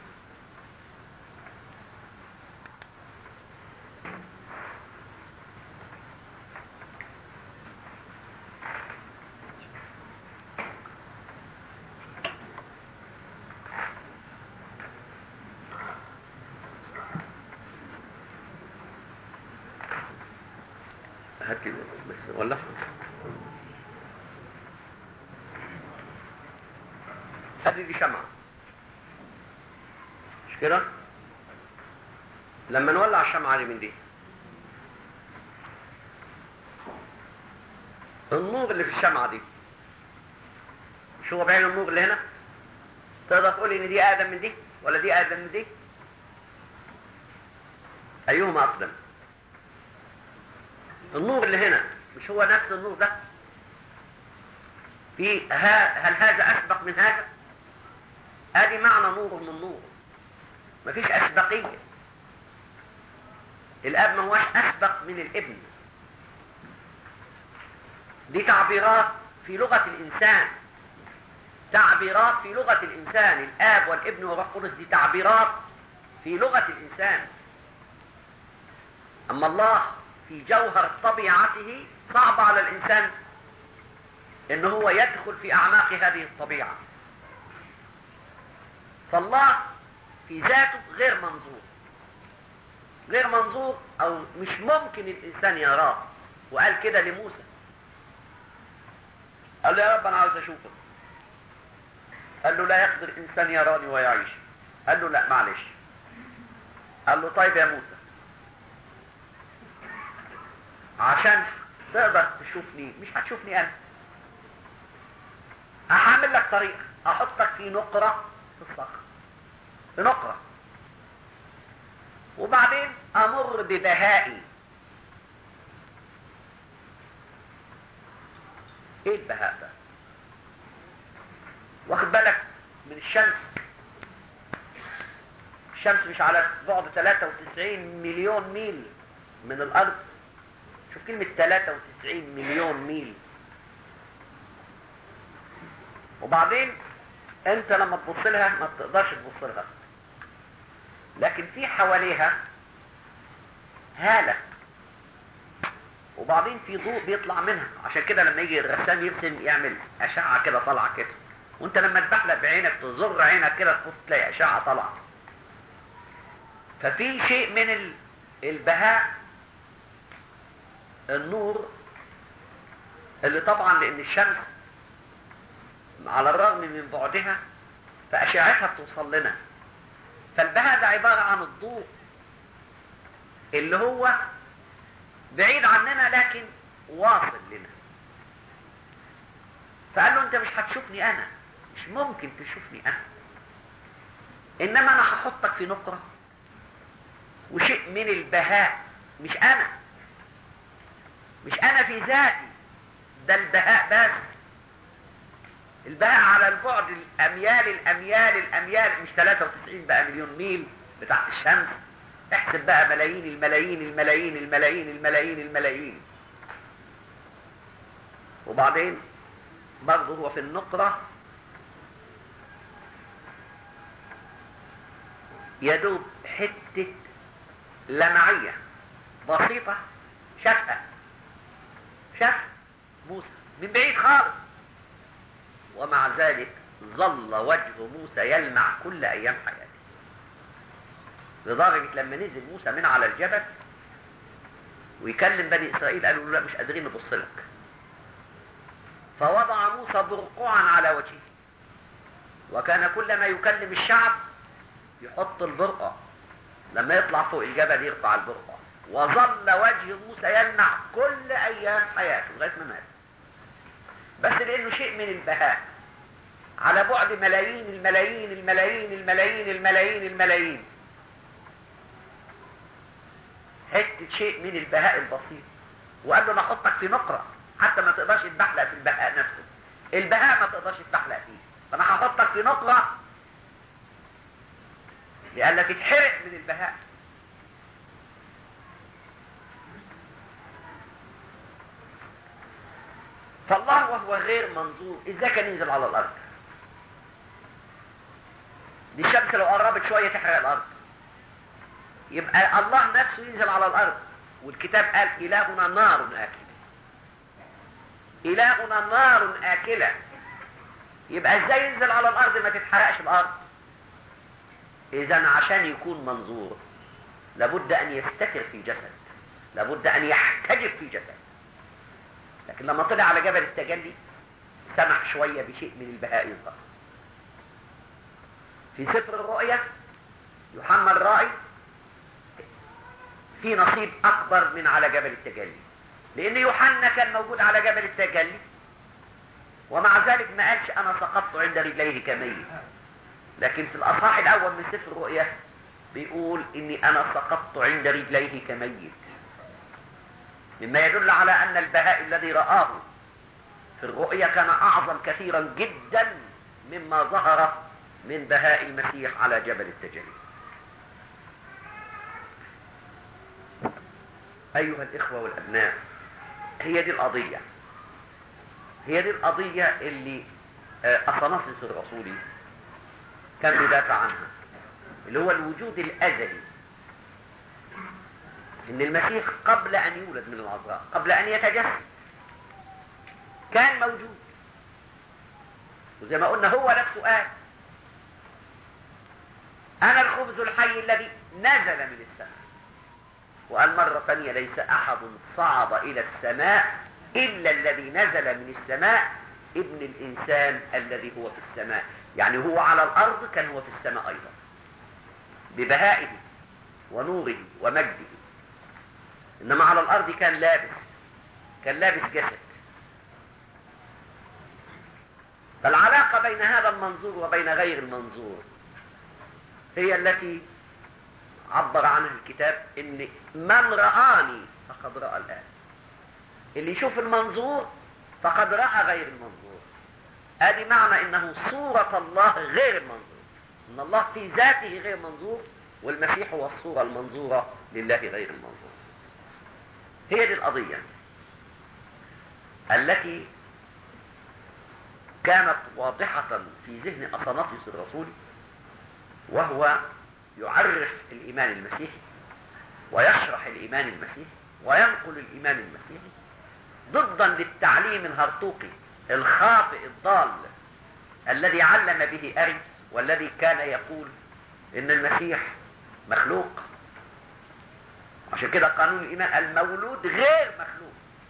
[SPEAKER 1] هات لي بس ولا هذه دي شمعة مش كده لما نولع الشمعة دي من دي النور اللي في الشمعة دي مش هو بعين النور اللي هنا تقدر تقول ان دي اقدم من دي ولا دي اقدم من دي ايهما اقدم النور اللي هنا مش هو نفس النور ده في ها هل هذا أسبق من هذا هذه معنى نور من نور مفيش أسبقية الأب ما هوش أسبق من الابن دي تعبيرات في لغة الإنسان تعبيرات في لغة الإنسان الآب والابن والروح القدس دي تعبيرات في لغة الإنسان أما الله في جوهر طبيعته صعب على الإنسان إن هو يدخل في أعماق هذه الطبيعة فالله في ذاته غير منظور غير منظور أو مش ممكن الإنسان يراه وقال كده لموسى قال له يا رب أنا عاوز أشوفك قال له لا يقدر إنسان يراني ويعيش قال له لا معلش قال له طيب يا موسى عشان تقدر تشوفني مش هتشوفني انا هعمل لك طريقة احطك في نقرة في الصخر في نقرة وبعدين امر ببهائي ايه البهاء ده واخد بالك من الشمس الشمس مش على بعد 93 مليون ميل من الارض شوف كلمة 93 مليون ميل وبعدين انت لما تبص لها ما تقدرش تبص لها لكن في حواليها هالة وبعدين في ضوء بيطلع منها عشان كده لما يجي الرسام يرسم يعمل اشعة كده طالعة كده وانت لما تبحلق بعينك تزر عينك كده تبص تلاقي اشعة طالعة ففي شيء من البهاء النور اللي طبعا لان الشمس على الرغم من بعدها فاشعتها بتوصل لنا فالبهاء ده عبارة عن الضوء اللي هو بعيد عننا لكن واصل لنا فقال له انت مش هتشوفني انا مش ممكن تشوفني انا انما انا هحطك في نقرة وشيء من البهاء مش انا مش انا في ذاتي ده البهاء بس البهاء على البعد الاميال الاميال الاميال مش 93 بقى مليون ميل بتاعت الشمس احسب بقى ملايين الملايين الملايين الملايين الملايين الملايين وبعدين برضه هو في النقرة يدوب حتة لمعية بسيطة شافها شاف موسى من بعيد خالص ومع ذلك ظل وجه موسى يلمع كل ايام حياته لدرجة لما نزل موسى من على الجبل ويكلم بني اسرائيل قالوا له لا مش قادرين نبص لك فوضع موسى برقعا على وجهه وكان كلما يكلم الشعب يحط البرقع لما يطلع فوق الجبل يرفع البرقع وظل وجه موسى يلمع كل ايام حياته لغايه ما مات بس لانه شيء من البهاء على بعد ملايين الملايين الملايين الملايين الملايين الملايين حته شيء من البهاء البسيط وقال له انا احطك في نقره حتى ما تقدرش تبحلق في البهاء نفسه البهاء ما تقدرش تبحلق فيه فانا هحطك في نقره لألا تتحرق من البهاء فالله وهو غير منظور ازاي كان ينزل على الارض دي الشمس لو قربت شويه تحرق الارض يبقى الله نفسه ينزل على الارض والكتاب قال الهنا نار اكله الهنا نار اكله يبقى ازاي ينزل على الارض ما تتحرقش الارض اذا عشان يكون منظور لابد ان يستتر في جسد لابد ان يحتجب في جسد لكن لما طلع على جبل التجلي سمح شوية بشيء من البهاء يظهر في سفر الرؤيا يوحنا الرائي في نصيب اكبر من على جبل التجلي لان يوحنا كان موجود على جبل التجلي ومع ذلك ما قالش انا سقطت عند رجليه كميت لكن في الاصحاح الاول من سفر الرؤيا بيقول اني انا سقطت عند رجليه كميت مما يدل على ان البهاء الذي رآه في الرؤية كان أعظم كثيرا جدا مما ظهر من بهاء المسيح على جبل التجلي أيها الإخوة والأبناء هي دي القضية هي دي القضية اللي أثناطس الرسولي كان بيدافع عنها اللي هو الوجود الأزلي إن المسيح قبل أن يولد من العذراء قبل أن يتجسد كان موجود وزي ما قلنا هو نفسه قال أنا الخبز الحي الذي نزل من السماء وقال مرة ثانية ليس أحد صعد إلى السماء إلا الذي نزل من السماء ابن الإنسان الذي هو في السماء يعني هو على الأرض كان هو في السماء أيضا ببهائه ونوره ومجده إنما على الأرض كان لابس كان لابس جسد فالعلاقة بين هذا المنظور وبين غير المنظور هي التي عبر عنها الكتاب ان من رآني فقد رأى الآن اللي يشوف المنظور فقد رأى غير المنظور ادي معنى انه صورة الله غير المنظور ان الله في ذاته غير منظور والمسيح هو الصورة المنظورة لله غير المنظور هي دي القضية التي كانت واضحة في ذهن أصناطيس الرسول وهو يعرف الإيمان المسيحي ويشرح الإيمان المسيحي وينقل الإيمان المسيحي ضدا للتعليم الهرطوقي الخاطئ الضال الذي علم به أري والذي كان يقول إن المسيح مخلوق عشان كده قانون الإيمان المولود غير مخلوق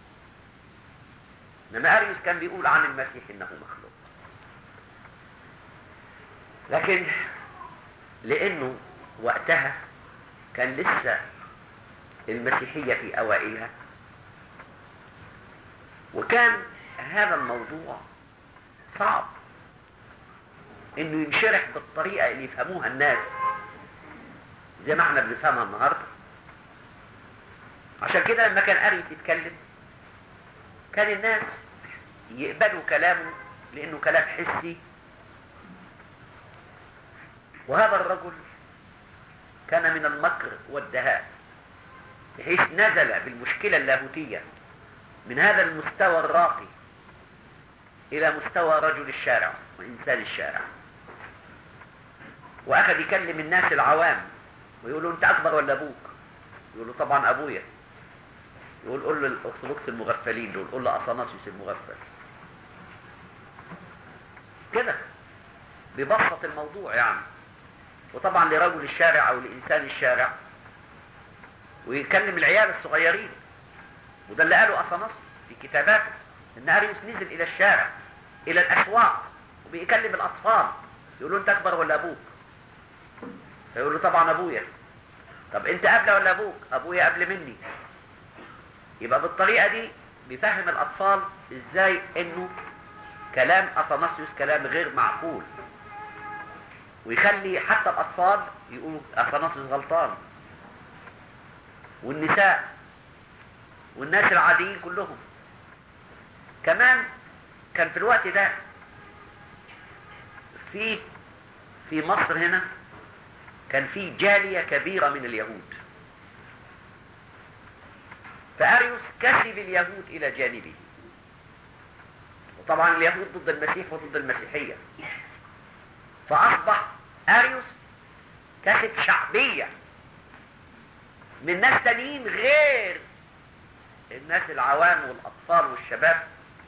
[SPEAKER 1] إنما أريوس كان بيقول عن المسيح إنه مخلوق لكن لأنه وقتها كان لسه المسيحية في أوائلها وكان هذا الموضوع صعب انه ينشرح بالطريقة اللي يفهموها الناس زي ما احنا بنفهمها النهاردة عشان كده لما كان أريس يتكلم كان الناس يقبلوا كلامه لانه كلام حسي وهذا الرجل كان من المكر والدهاء بحيث نزل بالمشكلة اللاهوتية من هذا المستوى الراقي إلى مستوى رجل الشارع وإنسان الشارع وأخذ يكلم الناس العوام ويقول له أنت أكبر ولا أبوك يقول له طبعا أبويا يقول قول له الأرثوذكس المغفلين دول قول له أصناسيوس المغفل كده ببسط الموضوع يعني وطبعا لرجل الشارع او لانسان الشارع ويكلم العيال الصغيرين وده اللي قاله اصنص في كتاباته ان اريوس نزل الى الشارع الى الاسواق وبيكلم الاطفال يقول له انت اكبر ولا ابوك فيقول له طبعا ابويا طب انت قبل ولا ابوك ابويا قبل مني يبقى بالطريقه دي بيفهم الاطفال ازاي انه كلام اثناسيوس كلام غير معقول ويخلي حتى الأطفال يقولوا أثناسيوس غلطان والنساء والناس العاديين كلهم كمان كان في الوقت ده في في مصر هنا كان في جالية كبيرة من اليهود فأريوس كسب اليهود إلى جانبه وطبعا اليهود ضد المسيح وضد المسيحية فأصبح أريوس كسب شعبية من ناس تانيين غير الناس العوام والأطفال والشباب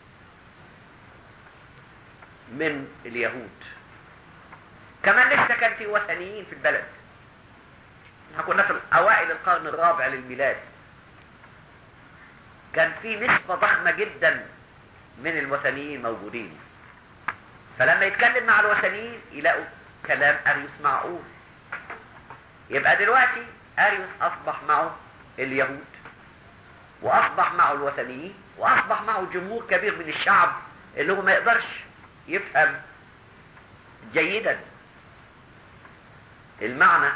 [SPEAKER 1] من اليهود كمان لسه كان في وثنيين في البلد احنا كنا في أوائل القرن الرابع للميلاد كان في نسبة ضخمة جدا من الوثنيين موجودين فلما يتكلم مع الوثنيين يلاقوا كلام أريوس معقول يبقى دلوقتي أريوس أصبح معه اليهود وأصبح معه الوثنيين وأصبح معه جمهور كبير من الشعب اللي هو ما يقدرش يفهم جيدا المعنى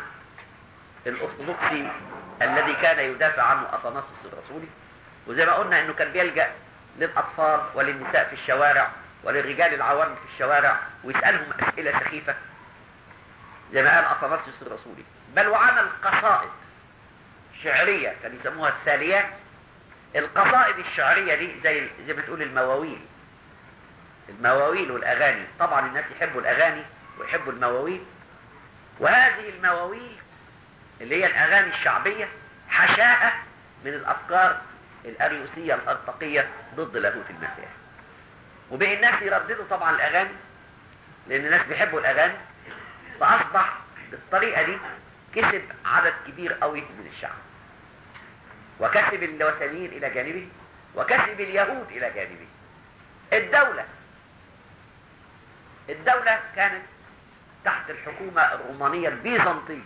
[SPEAKER 1] الأرثوذكسي الذي كان يدافع عنه أثناسوس الرسولي وزي ما قلنا انه كان بيلجأ للأطفال وللنساء في الشوارع وللرجال العوام في الشوارع ويسألهم أسئلة سخيفة زي ما قال أثناسيوس الرسولي بل وعمل قصائد شعرية كان يسموها الساليات القصائد الشعرية دي زي زي ما تقول المواويل المواويل والأغاني طبعا الناس يحبوا الأغاني ويحبوا المواويل وهذه المواويل اللي هي الأغاني الشعبية حشاها من الأفكار الأريوسية الأرطقية ضد لاهوت المسيح وبقي الناس يرددوا طبعا الأغاني لأن الناس بيحبوا الأغاني فأصبح بالطريقة دي كسب عدد كبير قوي من الشعب وكسب الوثنيين إلى جانبه وكسب اليهود إلى جانبه الدولة الدولة كانت تحت الحكومة الرومانية البيزنطية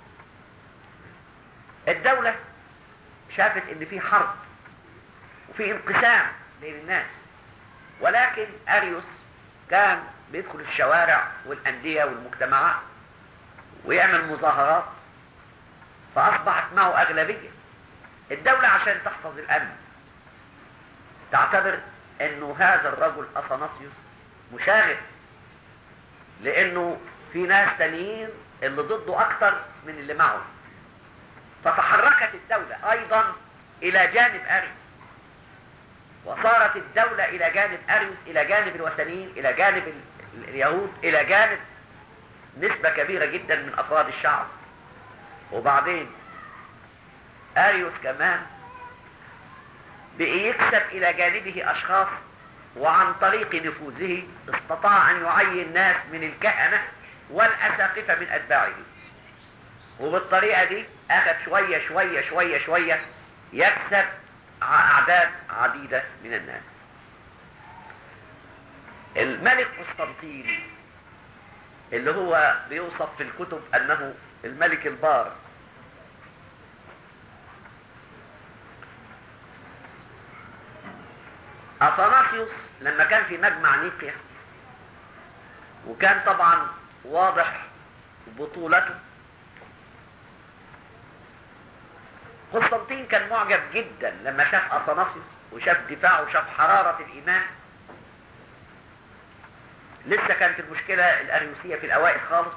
[SPEAKER 1] الدولة شافت ان في حرب وفي انقسام بين الناس ولكن اريوس كان بيدخل الشوارع والاندية والمجتمعات ويعمل مظاهرات فاصبحت معه اغلبية الدولة عشان تحفظ الامن تعتبر انه هذا الرجل اثناسيوس مشاغب لانه في ناس تانيين اللي ضده اكتر من اللي معه فتحركت الدولة ايضا الى جانب اريوس وصارت الدولة الى جانب اريوس الى جانب الوثنيين الى جانب ال- اليهود الى جانب نسبة كبيرة جدا من افراد الشعب وبعدين اريوس كمان بقي يكسب الى جانبه اشخاص وعن طريق نفوذه استطاع ان يعين ناس من الكهنة والاساقفة من اتباعه وبالطريقة دي اخذ شوية شوية شوية شوية يكسب ع- اعداد عديدة من الناس الملك قسطنطين اللي هو بيوصف في الكتب انه الملك البار اثناسيوس لما كان في مجمع نيقيا وكان طبعا واضح بطولته قسطنطين كان معجب جدا لما شاف اثناسيوس وشاف دفاعه وشاف حرارة الايمان لسه كانت المشكلة الاريوسية في الاوائل خالص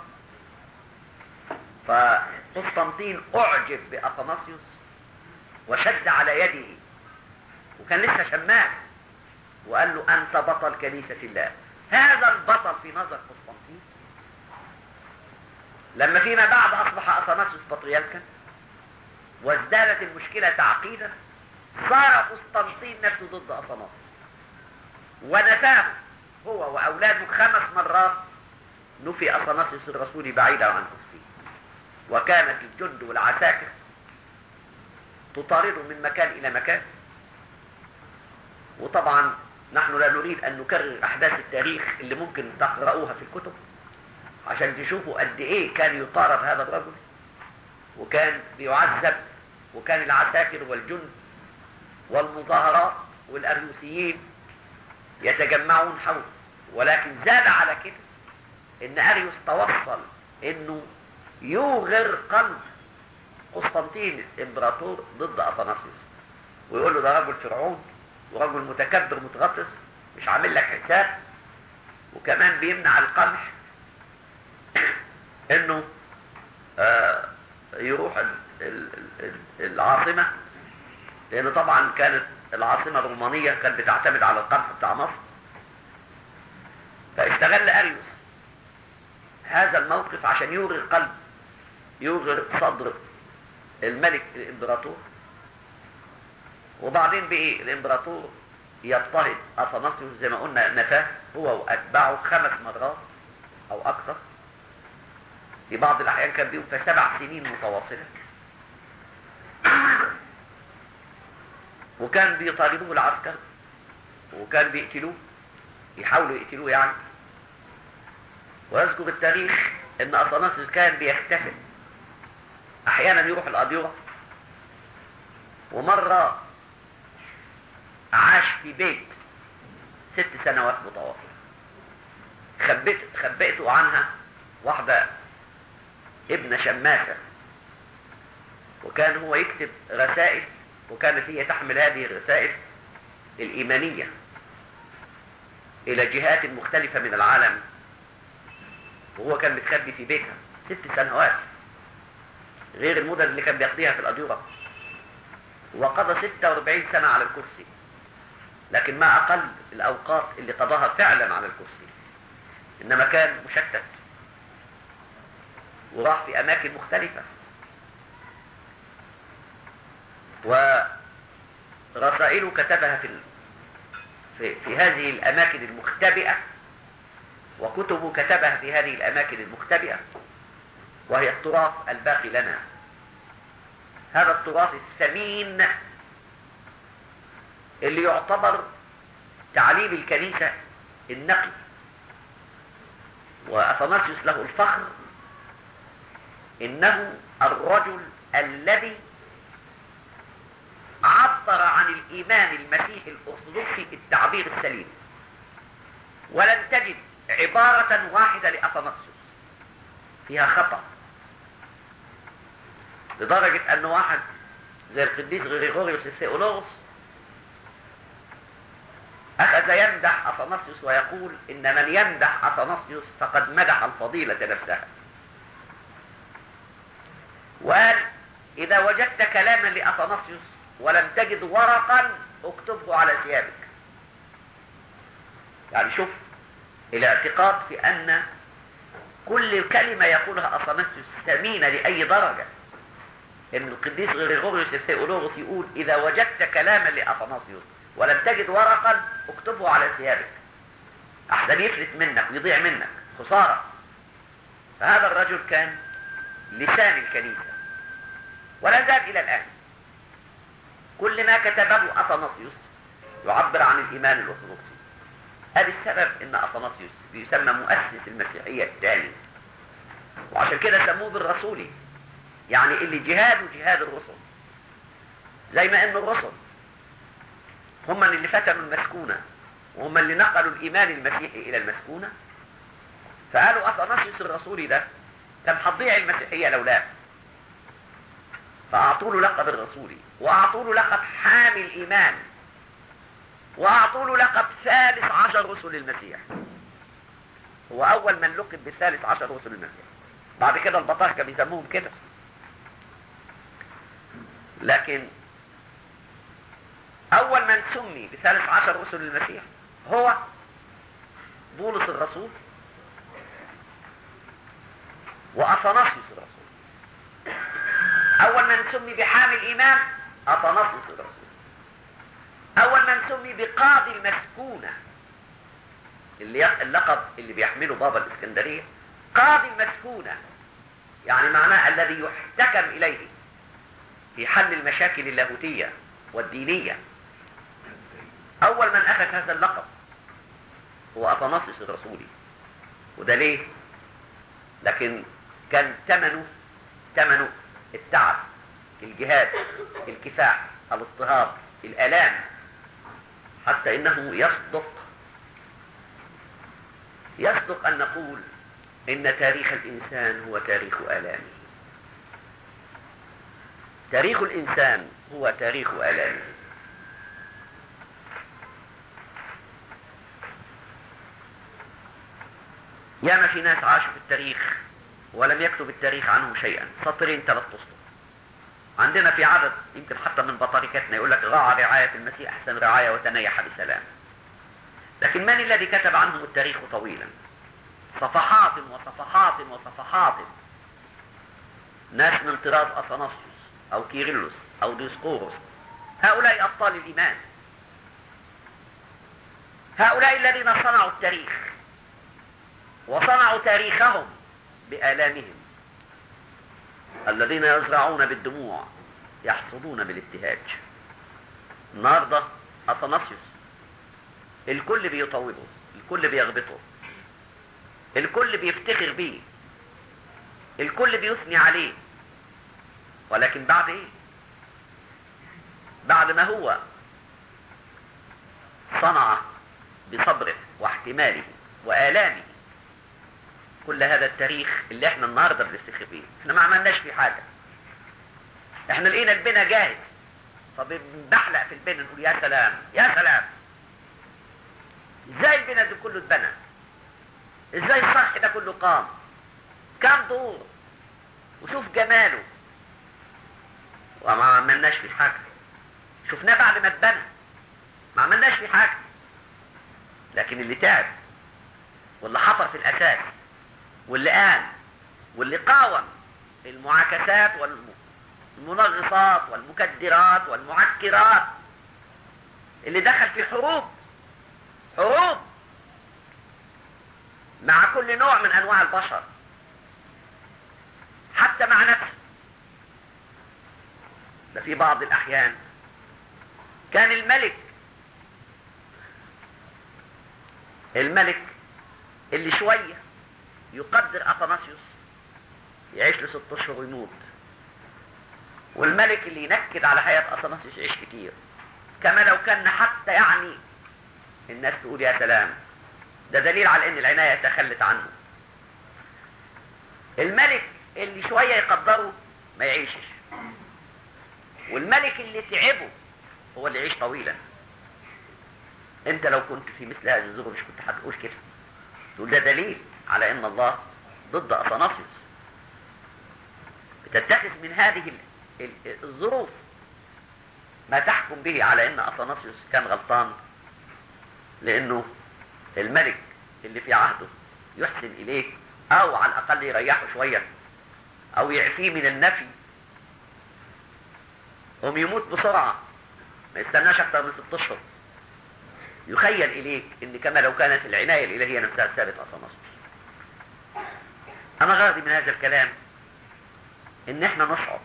[SPEAKER 1] فقسطنطين اعجب باثناسيوس وشد على يده وكان لسه شماس وقال له انت بطل كنيسة الله هذا البطل في نظر قسطنطين لما فيما بعد اصبح اثناسيوس بطريركا وازدادت المشكلة تعقيدا صار قسطنطين نفسه ضد اثناسيوس ونفاه هو واولاده خمس مرات نفي اثناسيوس الرسولي بعيدا عن كرسيه وكانت الجند والعساكر تطارده من مكان الى مكان وطبعا نحن لا نريد ان نكرر احداث التاريخ اللي ممكن تقرأوها في الكتب عشان تشوفوا قد ايه كان يطارد هذا الرجل وكان بيعذب وكان العساكر والجند والمظاهرات والاريوسيين يتجمعون حوله ولكن زاد على كده ان اريوس توصل انه يوغر قلب قسطنطين الامبراطور ضد اثناسيوس ويقول له ده رجل فرعون ورجل متكبر متغطس مش عامل لك حساب وكمان بيمنع القمح انه آه يروح ال- ال- ال- العاصمة لان طبعا كانت العاصمة الرومانية كانت بتعتمد على القمح بتاع مصر فاستغل اريوس هذا الموقف عشان يوغر قلب يوغر صدر الملك الامبراطور وبعدين بقي الامبراطور يضطهد اثناسيوس زي ما قلنا نفاه هو واتباعه خمس مرات او اكثر في بعض الاحيان كان بيهم في سبع سنين متواصلة وكان بيطاردوه العسكر وكان بيقتلوه يحاولوا يقتلوه يعني ويذكر التاريخ ان اثناسيوس كان بيختفل احيانا يروح الاديرة ومرة عاش في بيت ست سنوات متواصلة خبت خبئته عنها واحدة ابن شماسة وكان هو يكتب رسائل وكانت هي تحمل هذه الرسائل الإيمانية إلى جهات مختلفة من العالم وهو كان متخبي في بيتها ست سنوات غير المدد اللي كان بيقضيها في الأديرة وقضى 46 سنة على الكرسي لكن ما أقل الأوقات اللي قضاها فعلا على الكرسي إنما كان مشتت وراح في أماكن مختلفة ورسائله كتبها في في, في هذه الأماكن المختبئة وكتبه كتبها في هذه الأماكن المختبئة وهي التراث الباقي لنا هذا التراث الثمين اللي يعتبر تعليم الكنيسة النقي وأثناسيوس له الفخر إنه الرجل الذي عبر عن الإيمان المسيحي الأرثوذكسي التعبير السليم ولن تجد عبارة واحدة لأثناسيوس فيها خطأ لدرجة أن واحد زي القديس غريغوريوس السيولوس أخذ يمدح أثناسيوس ويقول إن من يمدح أثناسيوس فقد مدح الفضيلة نفسها وقال إذا وجدت كلاما لأثناسيوس ولم تجد ورقا اكتبه على ثيابك يعني شوف الاعتقاد في أن كل كلمة يقولها أثناسيوس ثمينة لأي درجة ان القديس غريغوريوس الثيولوغوس يقول اذا وجدت كلاما لاثناسيوس ولم تجد ورقا اكتبه على ثيابك احسن يفلت منك ويضيع منك خسارة فهذا الرجل كان لسان الكنيسة ولا زال الى الان كل ما كتبه اثناسيوس يعبر عن الايمان الارثوذكسي هذا السبب ان اثناسيوس يسمى مؤسس المسيحية الثاني وعشان كده سموه بالرسولي يعني اللي جهاده جهاد الرسل زي ما ان الرسل هم اللي فتنوا المسكونة وهم اللي نقلوا الإيمان المسيحي إلى المسكونة فقالوا أثناسيوس الرسولي ده كان هتضيع المسيحية لولاه فأعطوا له لقب الرسولي وأعطوا له لقب حامي الإيمان وأعطوا له لقب ثالث عشر رسل المسيح هو أول من لقب بثالث عشر رسل المسيح بعد كده البطاركة بيسموهم كده لكن اول من سمي بثالث عشر رسل المسيح هو بولس الرسول واثناسيوس الرسول اول من سمي بحامل الايمان اثناسيوس الرسول اول من سمي بقاضي المسكونة اللي اللقب اللي بيحمله بابا الاسكندرية قاضي المسكونة يعني معناه الذي يحتكم اليه في حل المشاكل اللاهوتية والدينية أول من أخذ هذا اللقب هو أطناطس الرسولي وده ليه؟ لكن كان ثمنه ثمنه التعب الجهاد الكفاح الاضطهاد الآلام حتى إنه يصدق يصدق أن نقول إن تاريخ الإنسان هو تاريخ آلامه تاريخ الإنسان هو تاريخ آلامه ياما في ناس عاشوا في التاريخ ولم يكتب التاريخ عنهم شيئا سطرين ثلاث اسطر عندنا في عدد يمكن حتى من بطاركتنا يقول لك راعى رعاية المسيح أحسن رعاية وتنيح بسلام لكن من الذي كتب عنهم التاريخ طويلا صفحات وصفحات وصفحات ناس من طراز أثناسيوس أو كيرلس أو ديسقورس هؤلاء أبطال الإيمان هؤلاء الذين صنعوا التاريخ وصنعوا تاريخهم بآلامهم الذين يزرعون بالدموع يحصدون بالابتهاج النهاردة أثناسيوس الكل بيطوبه الكل بيغبطه الكل بيفتخر بيه الكل بيثني عليه ولكن بعد ايه بعد ما هو صنع بصبره واحتماله وآلامه كل هذا التاريخ اللي احنا النهارده بنفتخر بيه احنا ما عملناش فيه حاجه احنا لقينا البنا جاهز فبنبحلق في البين نقول يا سلام يا سلام ازاي البنا ده كله اتبنى ازاي الصرح ده كله قام كام دور وشوف جماله وما عملناش فيه حاجه شفناه بعد ما اتبنى ما عملناش فيه حاجه لكن اللي تعب واللي حفر في الاساس واللي قام واللي قاوم المعاكسات والمنغصات والمكدرات والمعكرات اللي دخل في حروب حروب مع كل نوع من انواع البشر حتى مع نفسه ده في بعض الاحيان كان الملك الملك اللي شوية يقدر اثناسيوس يعيش له ست اشهر ويموت والملك اللي ينكد على حياة اثناسيوس يعيش كتير كما لو كان حتى يعني الناس تقول يا سلام ده دليل على ان العناية تخلت عنه الملك اللي شوية يقدره ما يعيشش والملك اللي تعبه هو اللي يعيش طويلا انت لو كنت في مثل هذه الظروف مش كنت هتقول كده تقول ده دليل على ان الله ضد اثناسيوس بتتخذ من هذه الظروف ما تحكم به على ان اثناسيوس كان غلطان لانه الملك اللي في عهده يحسن اليه او على الاقل يريحه شوية او يعفيه من النفي هم يموت بسرعة ما يستناش اكتر من ست اشهر يخيل اليك ان كما لو كانت العناية الالهية نفسها ثابت اثناسيوس انا غاضي من هذا الكلام ان احنا نشعر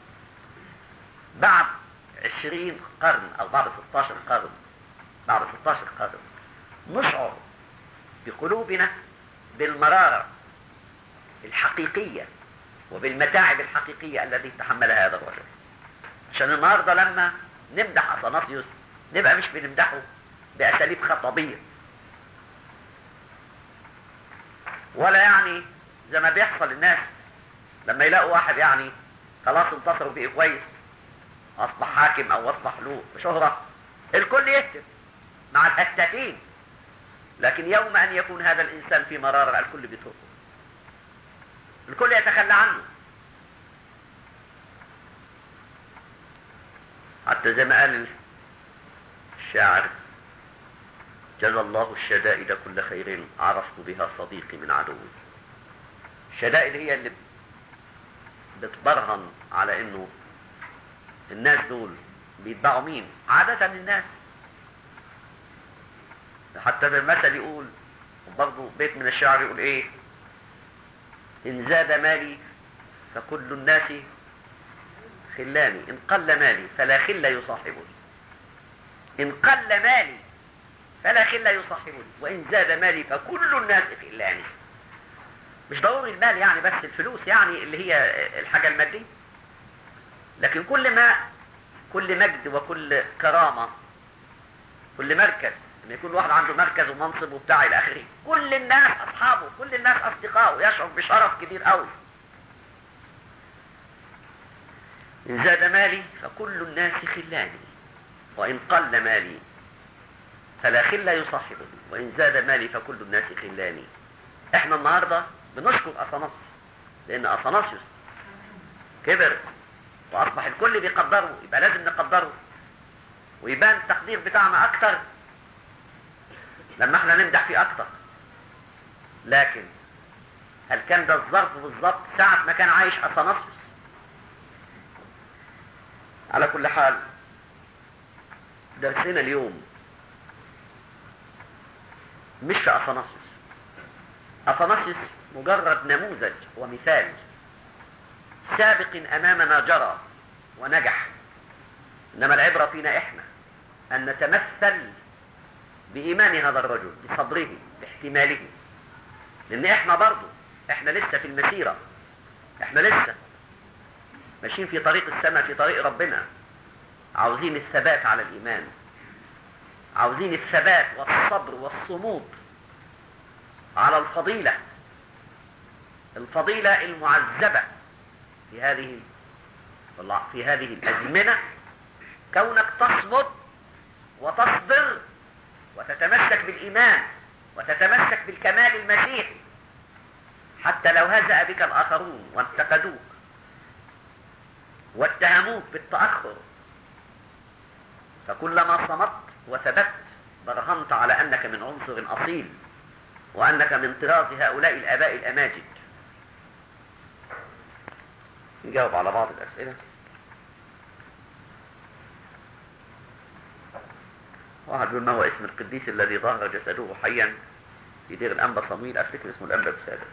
[SPEAKER 1] بعد عشرين قرن او بعد ستاشر قرن بعد ستاشر قرن نشعر بقلوبنا بالمرارة الحقيقية وبالمتاعب الحقيقية التي تحملها هذا الرجل عشان النهاردة لما نمدح اثناسيوس نبقى مش بنمدحه بأساليب خطابية ولا يعني زي ما بيحصل الناس لما يلاقوا واحد يعني خلاص انتصروا بيه كويس اصبح حاكم او اصبح له شهرة الكل يكتب مع الهتافين لكن يوم ان يكون هذا الانسان في مرارة الكل بيتركه الكل يتخلى عنه حتى زي ما قال الشاعر جزى الله الشدائد كل خير عرفت بها صديقي من عدوي الشدائد هي اللي بتبرهن على انه الناس دول بيتبعوا مين عادة الناس حتى المثل يقول برضه بيت من الشعر يقول ايه ان زاد مالي فكل الناس خلاني ان قل مالي فلا خل يصاحبني ان قل مالي فلا خل يصاحبني وان زاد مالي فكل الناس خلاني مش ضروري المال يعني بس الفلوس يعني اللي هي الحاجة المادية لكن كل ما كل مجد وكل كرامة كل مركز ان يكون واحد عنده مركز ومنصب وبتاع الى اخره كل الناس اصحابه كل الناس اصدقائه يشعر بشرف كبير قوي ان زاد مالي فكل الناس خلاني وان قل مالي فلا خل يصاحبني وان زاد مالي فكل الناس خلاني احنا النهارده بنشكر اثناسيوس لان اثناسيوس كبر واصبح الكل بيقدره يبقى لازم نقدره ويبان التقدير بتاعنا اكتر لما احنا نمدح فيه اكتر لكن هل كان ده الظرف بالظبط ساعة ما كان عايش اثناسيوس على كل حال درسنا اليوم مش في اثناسيوس اثناسيوس مجرد نموذج ومثال سابق امامنا جرى ونجح انما العبرة فينا احنا ان نتمثل بايمان هذا الرجل بصبره باحتماله لان احنا برضو احنا لسه في المسيرة احنا لسه ماشيين في طريق السماء في طريق ربنا عاوزين الثبات على الايمان عاوزين الثبات والصبر والصمود على الفضيلة الفضيلة المعذبة في هذه في هذه الأزمنة كونك تصمت وتصبر وتتمسك بالإيمان وتتمسك بالكمال المسيحي حتى لو هزأ بك الآخرون وانتقدوك واتهموك بالتأخر فكلما صمت وثبت برهنت على أنك من عنصر أصيل وأنك من طراز هؤلاء الآباء الأماجد نجاوب على بعض الأسئلة واحد بيقول ما هو اسم القديس الذي ظهر جسده حيا في دير الأنبا صمويل أفتكر اسمه الأنبا بسادة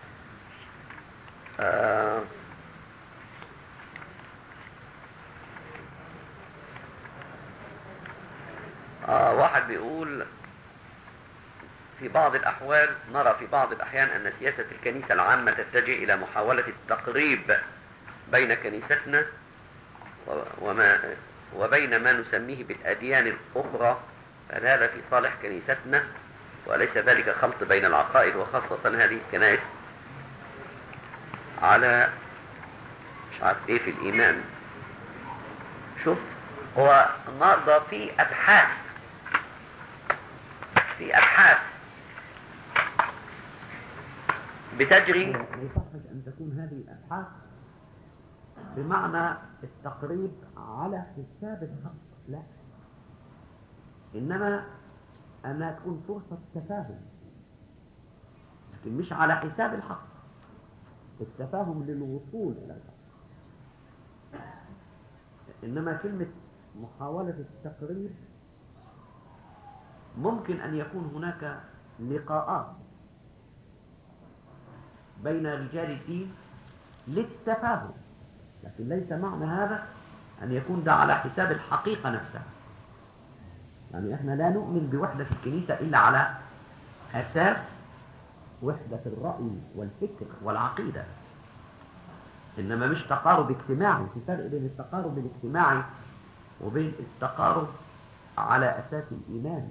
[SPEAKER 1] آه آه واحد بيقول في بعض الأحوال نرى في بعض الأحيان أن سياسة الكنيسة العامة تتجه إلى محاولة التقريب بين كنيستنا وما وبين ما نسميه بالأديان الأخرى فهذا في صالح كنيستنا وليس ذلك خلط بين العقائد وخاصة هذه الكنائس على مش عارف ايه في الإيمان شوف هو النهارده في أبحاث في أبحاث بتجري يصحح أن تكون هذه الأبحاث بمعنى التقريب على حساب الحق لا إنما أنها تكون فرصة تفاهم لكن مش على حساب الحق التفاهم للوصول إلى الحق إنما كلمة محاولة التقريب ممكن أن يكون هناك لقاءات بين رجال الدين للتفاهم لكن ليس معنى هذا أن يكون ده على حساب الحقيقة نفسها يعني احنا لا نؤمن بوحدة الكنيسة إلا على أساس وحدة الرأي والفكر والعقيدة إنما مش تقارب اجتماعي في فرق بين التقارب الاجتماعي وبين التقارب على أساس الإيمان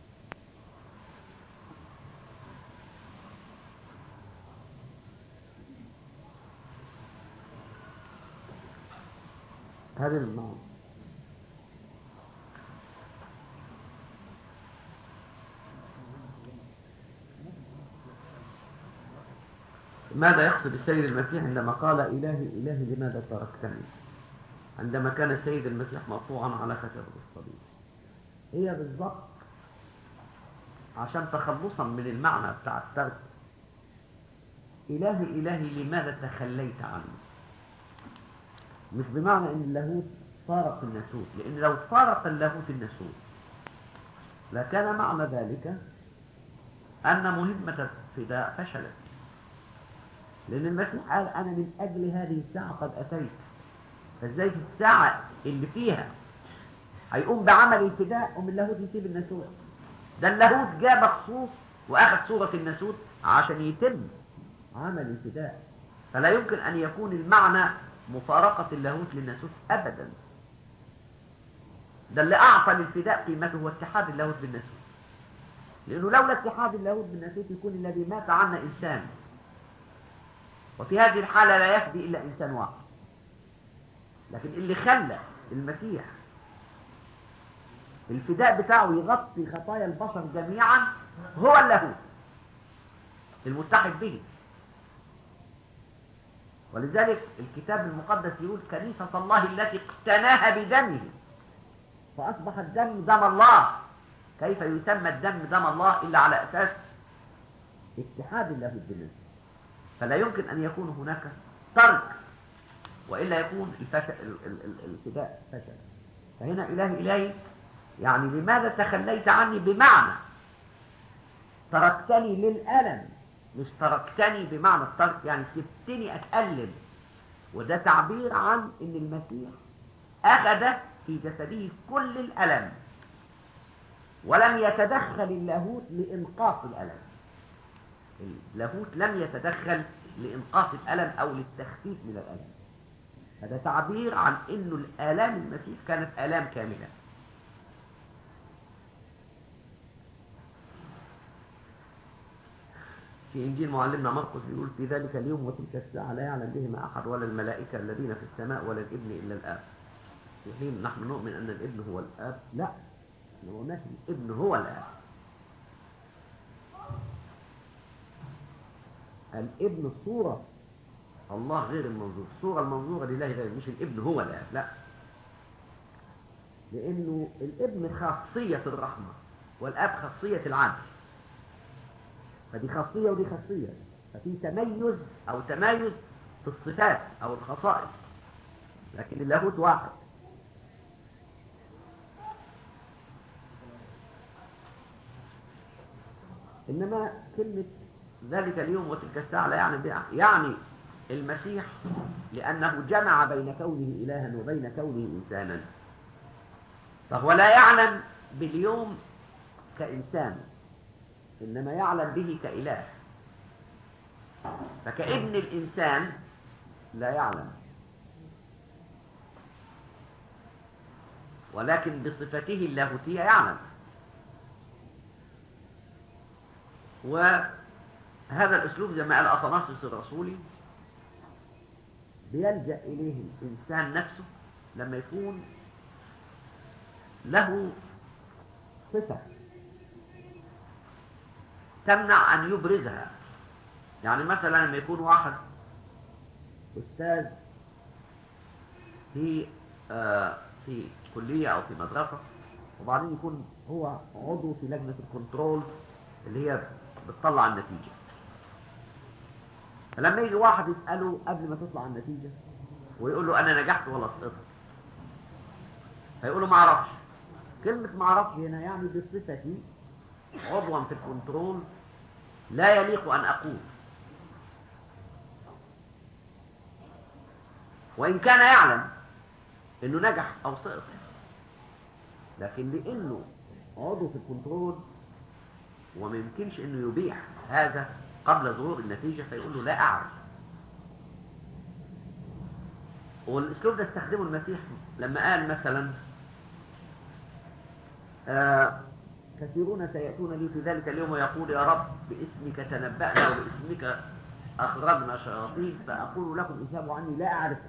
[SPEAKER 1] هذه المعنى ماذا يقصد السيد المسيح عندما قال إلهي إلهي لماذا تركتني عندما كان السيد المسيح مرفوعا على خشبة الصليب هي بالضبط عشان تخلصا من المعنى بتاع الترك إلهي إلهي لماذا تخليت عني مش بمعنى ان اللاهوت فارق الناسوت لان لو فارق اللاهوت الناسوت لكان معنى ذلك ان مهمة الفداء فشلت لان المسيح قال انا من اجل هذه الساعة قد اتيت فازاي في الساعة اللي فيها هيقوم بعمل الفداء ومن اللاهوت يسيب الناسوت ده اللاهوت جاء مخصوص واخذ صورة الناسوت عشان يتم عمل الفداء فلا يمكن ان يكون المعنى مفارقة اللاهوت للناسوت أبدا ده اللي أعطى للفداء قيمته هو اتحاد اللاهوت بالناسوت لأنه لولا اتحاد اللاهوت بالناسوت يكون الذي مات عنا إنسان وفي هذه الحالة لا يفدي إلا إنسان واحد لكن اللي خلى المسيح الفداء بتاعه يغطي خطايا البشر جميعا هو اللاهوت المتحد به ولذلك الكتاب المقدس يقول كنيسة الله التي اقتناها بدمه فأصبح الدم دم الله كيف يسمى الدم دم الله إلا على أساس اتحاد الله بالنسبة فلا يمكن أن يكون هناك ترك وإلا يكون الفداء فشل فهنا إلهي إلهي يعني لماذا تخليت عني بمعنى تركتني للألم مش تركتني بمعنى الترك يعني سبتني أتألم وده تعبير عن ان المسيح أخذ في جسده كل الألم ولم يتدخل اللاهوت لإنقاص الألم اللاهوت لم يتدخل لإنقاص الألم أو للتخفيف من الألم هذا تعبير عن انه الآلام المسيح كانت آلام كاملة في إنجيل معلمنا مرقس بيقول في ذلك اليوم وتلك الساعة لا يعلم بهما أحد ولا الملائكة الذين في السماء ولا الابن إلا الآب
[SPEAKER 2] في حين نحن نؤمن أن الابن هو الآب لا ما قلناش الابن هو الآب الابن صورة الله غير المنظور الصورة المنظورة لله غير مش الابن هو الآب لا لأنه الابن خاصية الرحمة والآب خاصية العدل فدي خاصية ودي خاصية ففي تميز أو تمايز في الصفات أو الخصائص لكن اللاهوت واحد إنما كلمة ذلك اليوم وتلك الساعة لا يعني بها يعني المسيح لأنه جمع بين كونه إلها وبين كونه إنسانا فهو لا يعلم باليوم كإنسان إنما يعلم به كإله فكأن الإنسان لا يعلم ولكن بصفته اللاهوتية يعلم وهذا الأسلوب زي ما قال أثناسيوس الرسولي بيلجأ إليه الإنسان نفسه لما يكون له صفة تمنع أن يبرزها يعني مثلا لما يكون واحد أستاذ في آه في كلية أو في مدرسة وبعدين يكون هو عضو في لجنة الكنترول اللي هي بتطلع النتيجة فلما يجي واحد يسأله قبل ما تطلع النتيجة ويقول له أنا نجحت ولا سقطت فيقول له ما اعرفش كلمة ما اعرفش هنا يعني بصفتي عضوا في الكنترول لا يليق أن أقول وإن كان يعلم أنه نجح أو سقط لكن لأنه عضو في الكنترول وما يمكنش أنه يبيح هذا قبل ظهور النتيجة فيقول له لا أعرف والأسلوب ده استخدمه المسيح لما قال مثلا آه كثيرون سيأتون لي في ذلك اليوم ويقول يا رب باسمك تنبأنا وباسمك أخرجنا شياطين فأقول لكم اذهبوا عني لا أعرفه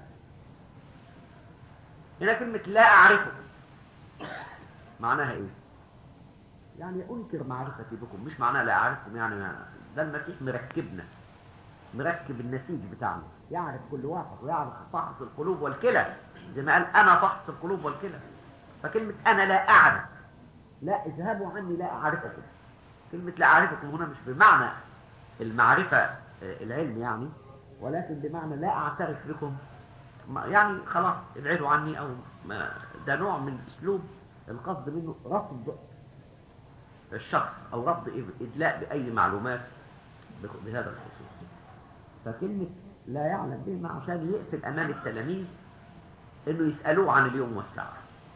[SPEAKER 2] هنا كلمة لا أعرفه معناها إيه؟ يعني أنكر معرفتي بكم مش معناها لا أعرفكم يعني ده المسيح مركبنا مركب النسيج بتاعنا يعرف كل واحد ويعرف فحص القلوب والكلى زي ما قال أنا فحص القلوب والكلى فكلمة أنا لا أعرف لا اذهبوا عني لا أعرفكم كلمة لا أعرفكم هنا مش بمعنى المعرفة العلم يعني ولكن بمعنى لا أعترف بكم يعني خلاص ابعدوا عني أو ما ده نوع من أسلوب القصد منه رفض الشخص أو رفض إدلاء بأي معلومات بهذا الخصوص فكلمة لا يعلم به عشان يقفل أمام التلاميذ إنه يسألوه عن اليوم والساعة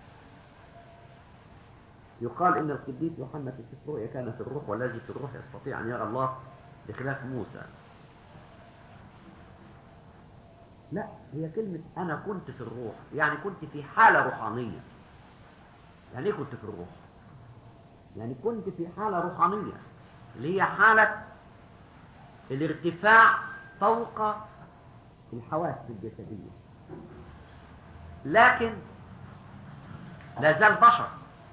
[SPEAKER 2] يقال إن القديس يوحنا في الرؤيا كان في الروح والذي في الروح يستطيع أن يرى الله بخلاف موسى لا هي كلمة أنا كنت في الروح يعني كنت في حالة روحانية يعني إيه كنت في الروح يعني كنت في حالة روحانية اللي هي حالة الارتفاع فوق الحواس الجسدية لكن لا زال بشر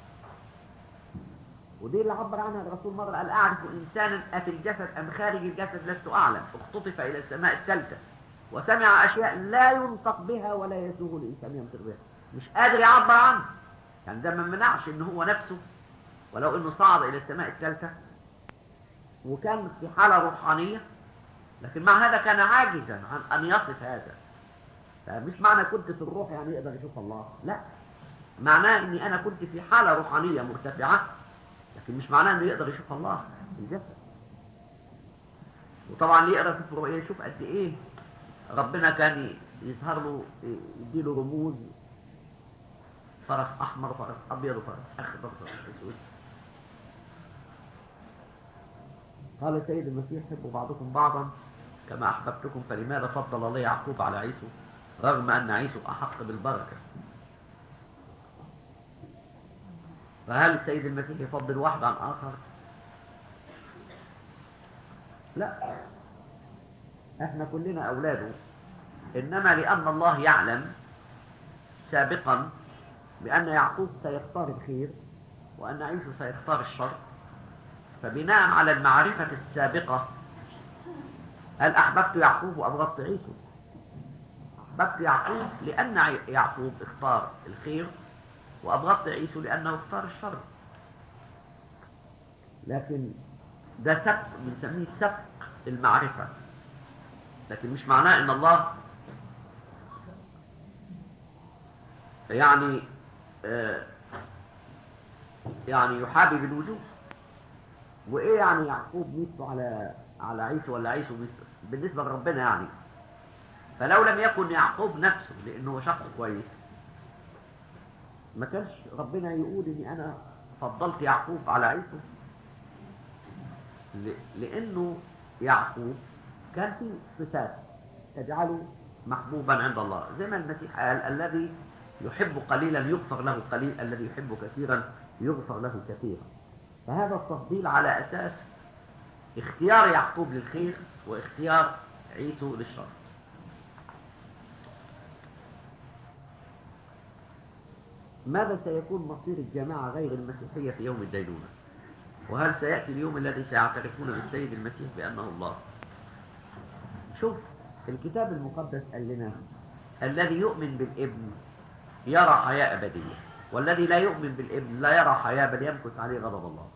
[SPEAKER 2] ودي اللي عبر عنها الرسول مرة قال أعرف إنسانا أفي الجسد أم خارج الجسد لست أعلم اختطف إلى السماء الثالثة وسمع أشياء لا ينطق بها ولا يسوغ الإنسان ينطق بها مش قادر يعبر عنها يعني ده ما منعش إن هو نفسه ولو إنه صعد إلى السماء الثالثة وكان في حالة روحانية لكن مع هذا كان عاجزا عن أن يصف هذا فمش معنى كنت في الروح يعني يقدر يشوف الله لا معناه اني انا كنت في حالة روحانية مرتفعة لكن مش معناه انه يقدر يشوف الله في الجسد وطبعا اللي يقرا في الرؤيا يشوف قد ايه ربنا كان يظهر له يديله رموز فرس احمر وفرس ابيض وفرس اخضر وفرس اسود قال السيد المسيح حبوا بعضكم بعضا كما احببتكم فلماذا فضل الله يعقوب على عيسو رغم ان عيسو احق بالبركه فهل السيد المسيح يفضل واحد عن آخر لا احنا كلنا أولاده إنما لأن الله يعلم سابقا بأن يعقوب سيختار الخير وأن عيسو سيختار الشر فبناء على المعرفة السابقة هل أحببت يعقوب وأبغضت عيسو أحببت يعقوب لأن عي- يعقوب اختار الخير وأبغضت عيسو لأنه اختار الشر لكن ده سبق بنسميه سبق المعرفة لكن مش معناه ان الله يعني آه يعني يحابب الوجوه وايه يعني يعقوب ميته على على عيسو ولا عيسو ميته بالنسبه لربنا يعني فلو لم يكن يعقوب نفسه لانه هو شخص كويس ما كانش ربنا يقول اني انا فضلت يعقوب على عيسو ل- لانه يعقوب كان في صفات تجعله محبوبا عند الله زي ما المسيح قال الذي يحب قليلا يغفر له قليل الذي يحب كثيرا يغفر له كثيرا فهذا التفضيل على اساس اختيار يعقوب للخير واختيار عيسو للشر ماذا سيكون مصير الجماعة غير المسيحية في يوم الدينونة وهل سيأتي اليوم الذي سيعترفون بالسيد المسيح بأنه الله شوف الكتاب المقدس قال لنا الذي يؤمن بالابن يرى حياة أبدية والذي لا يؤمن بالابن لا يرى حياة بل يمكث عليه غضب الله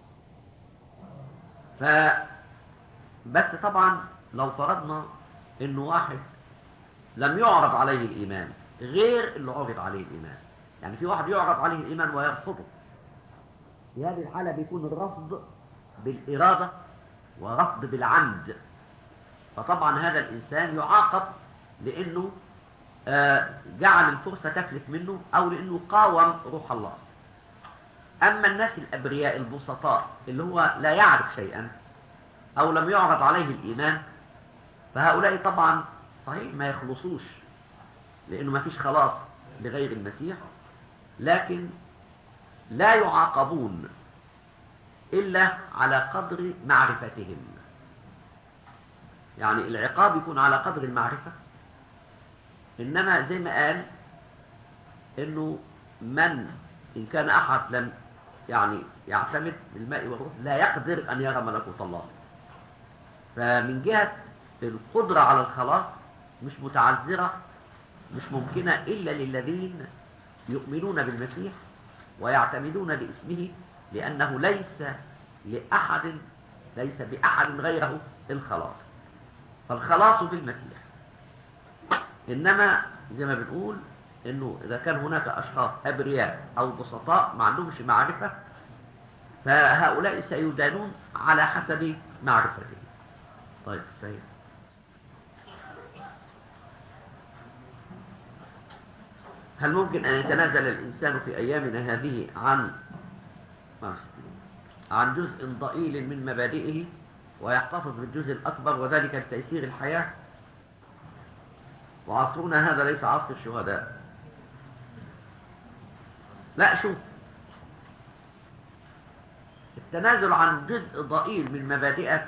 [SPEAKER 2] ف بس طبعا لو فرضنا انه واحد لم يعرض عليه الايمان غير اللي عرض عليه الايمان يعني في واحد يعرض عليه الايمان ويرفضه في هذه الحالة بيكون الرفض بالإرادة ورفض بالعمد فطبعا هذا الإنسان يعاقب لأنه آه، جعل الفرصة تفلت منه أو لأنه قاوم روح الله أما الناس الأبرياء البسطاء اللي هو لا يعرف شيئا أو لم يعرض عليه الإيمان فهؤلاء طبعا صحيح ما يخلصوش لأنه ما فيش خلاص لغير المسيح لكن لا يعاقبون إلا على قدر معرفتهم يعني العقاب يكون على قدر المعرفة إنما زي ما قال إنه من إن كان أحد لم يعني يعتمد بالماء والروح لا يقدر أن يرى ملكوت الله فمن جهة القدرة على الخلاص مش متعذرة مش ممكنة إلا للذين يؤمنون بالمسيح ويعتمدون باسمه لأنه ليس لأحد ليس بأحد غيره الخلاص فالخلاص بالمسيح إنما زي ما بنقول إنه إذا كان هناك أشخاص أبرياء أو بسطاء ما عندهمش معرفة فهؤلاء سيدانون على حسب معرفتهم طيب طيب هل ممكن أن يتنازل الإنسان في أيامنا هذه عن عن جزء ضئيل من مبادئه ويحتفظ بالجزء الأكبر وذلك لتيسير الحياة وعصرنا هذا ليس عصر الشهداء لا شوف التنازل عن جزء ضئيل من مبادئك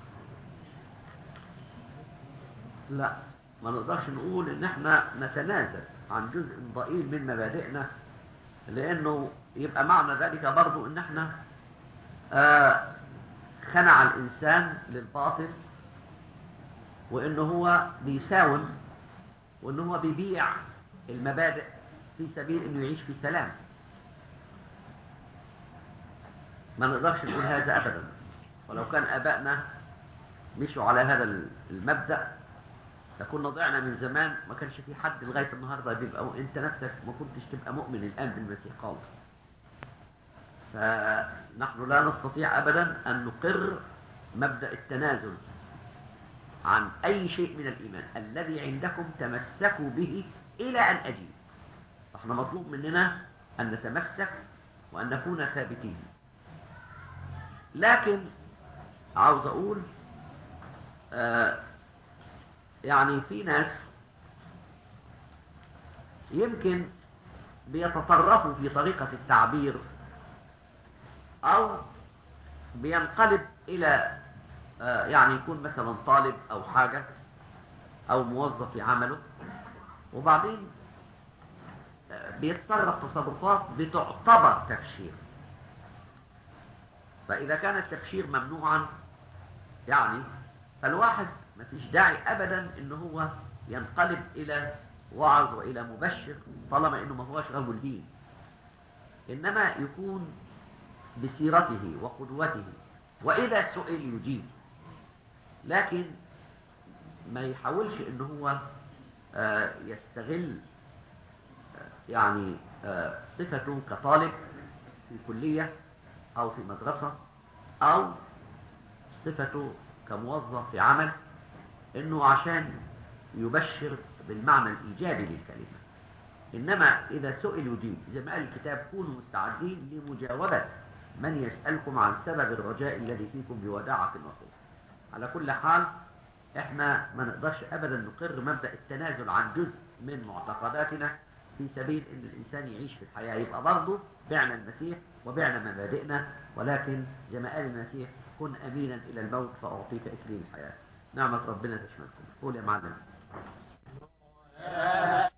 [SPEAKER 2] لا ما نقدرش نقول ان احنا نتنازل عن جزء ضئيل من مبادئنا لانه يبقى معنى ذلك برضو ان احنا آه خنع الانسان للباطل وانه هو بيساوم وانه هو بيبيع المبادئ في سبيل انه يعيش في سلام ما نقدرش نقول هذا ابدا ولو كان ابائنا مشوا على هذا المبدأ لكنا ضعنا من زمان ما كانش في حد لغاية النهاردة بيبقى انت نفسك ما كنتش تبقى مؤمن الآن بالمسيح خالص فنحن لا نستطيع أبدا أن نقر مبدأ التنازل عن أي شيء من الإيمان الذي عندكم تمسكوا به إلى أن أجيب فاحنا مطلوب مننا أن نتمسك وأن نكون ثابتين لكن عاوز أقول آه يعني في ناس يمكن بيتطرفوا في طريقة التعبير أو بينقلب إلى آه يعني يكون مثلا طالب أو حاجة أو موظف في عمله وبعدين بيتصرف تصرفات بتعتبر تبشير فإذا كان التبشير ممنوعا يعني فالواحد ما فيش داعي أبدا إن هو ينقلب إلى وعظ وإلى مبشر طالما إنه ما هوش رجل دين إنما يكون بسيرته وقدوته وإذا سئل يجيب لكن ما يحاولش إن هو آه، يستغل آه، يعني آه، صفته كطالب في كلية أو في مدرسة أو صفته كموظف في عمل إنه عشان يبشر بالمعنى الإيجابي للكلمة إنما إذا سئل يجيب زي ما قال الكتاب كونوا مستعدين لمجاوبة من يسألكم عن سبب الرجاء الذي فيكم بوداعة وصول على كل حال احنا ما نقدرش ابدا نقر مبدأ التنازل عن جزء من معتقداتنا في سبيل ان الانسان يعيش في الحياة يبقى برضه بعنا المسيح وبعنا مبادئنا ولكن زي ما قال المسيح كن امينا الى الموت فاعطيك اكليل الحياة نعمة ربنا تشملكم قول يا معلم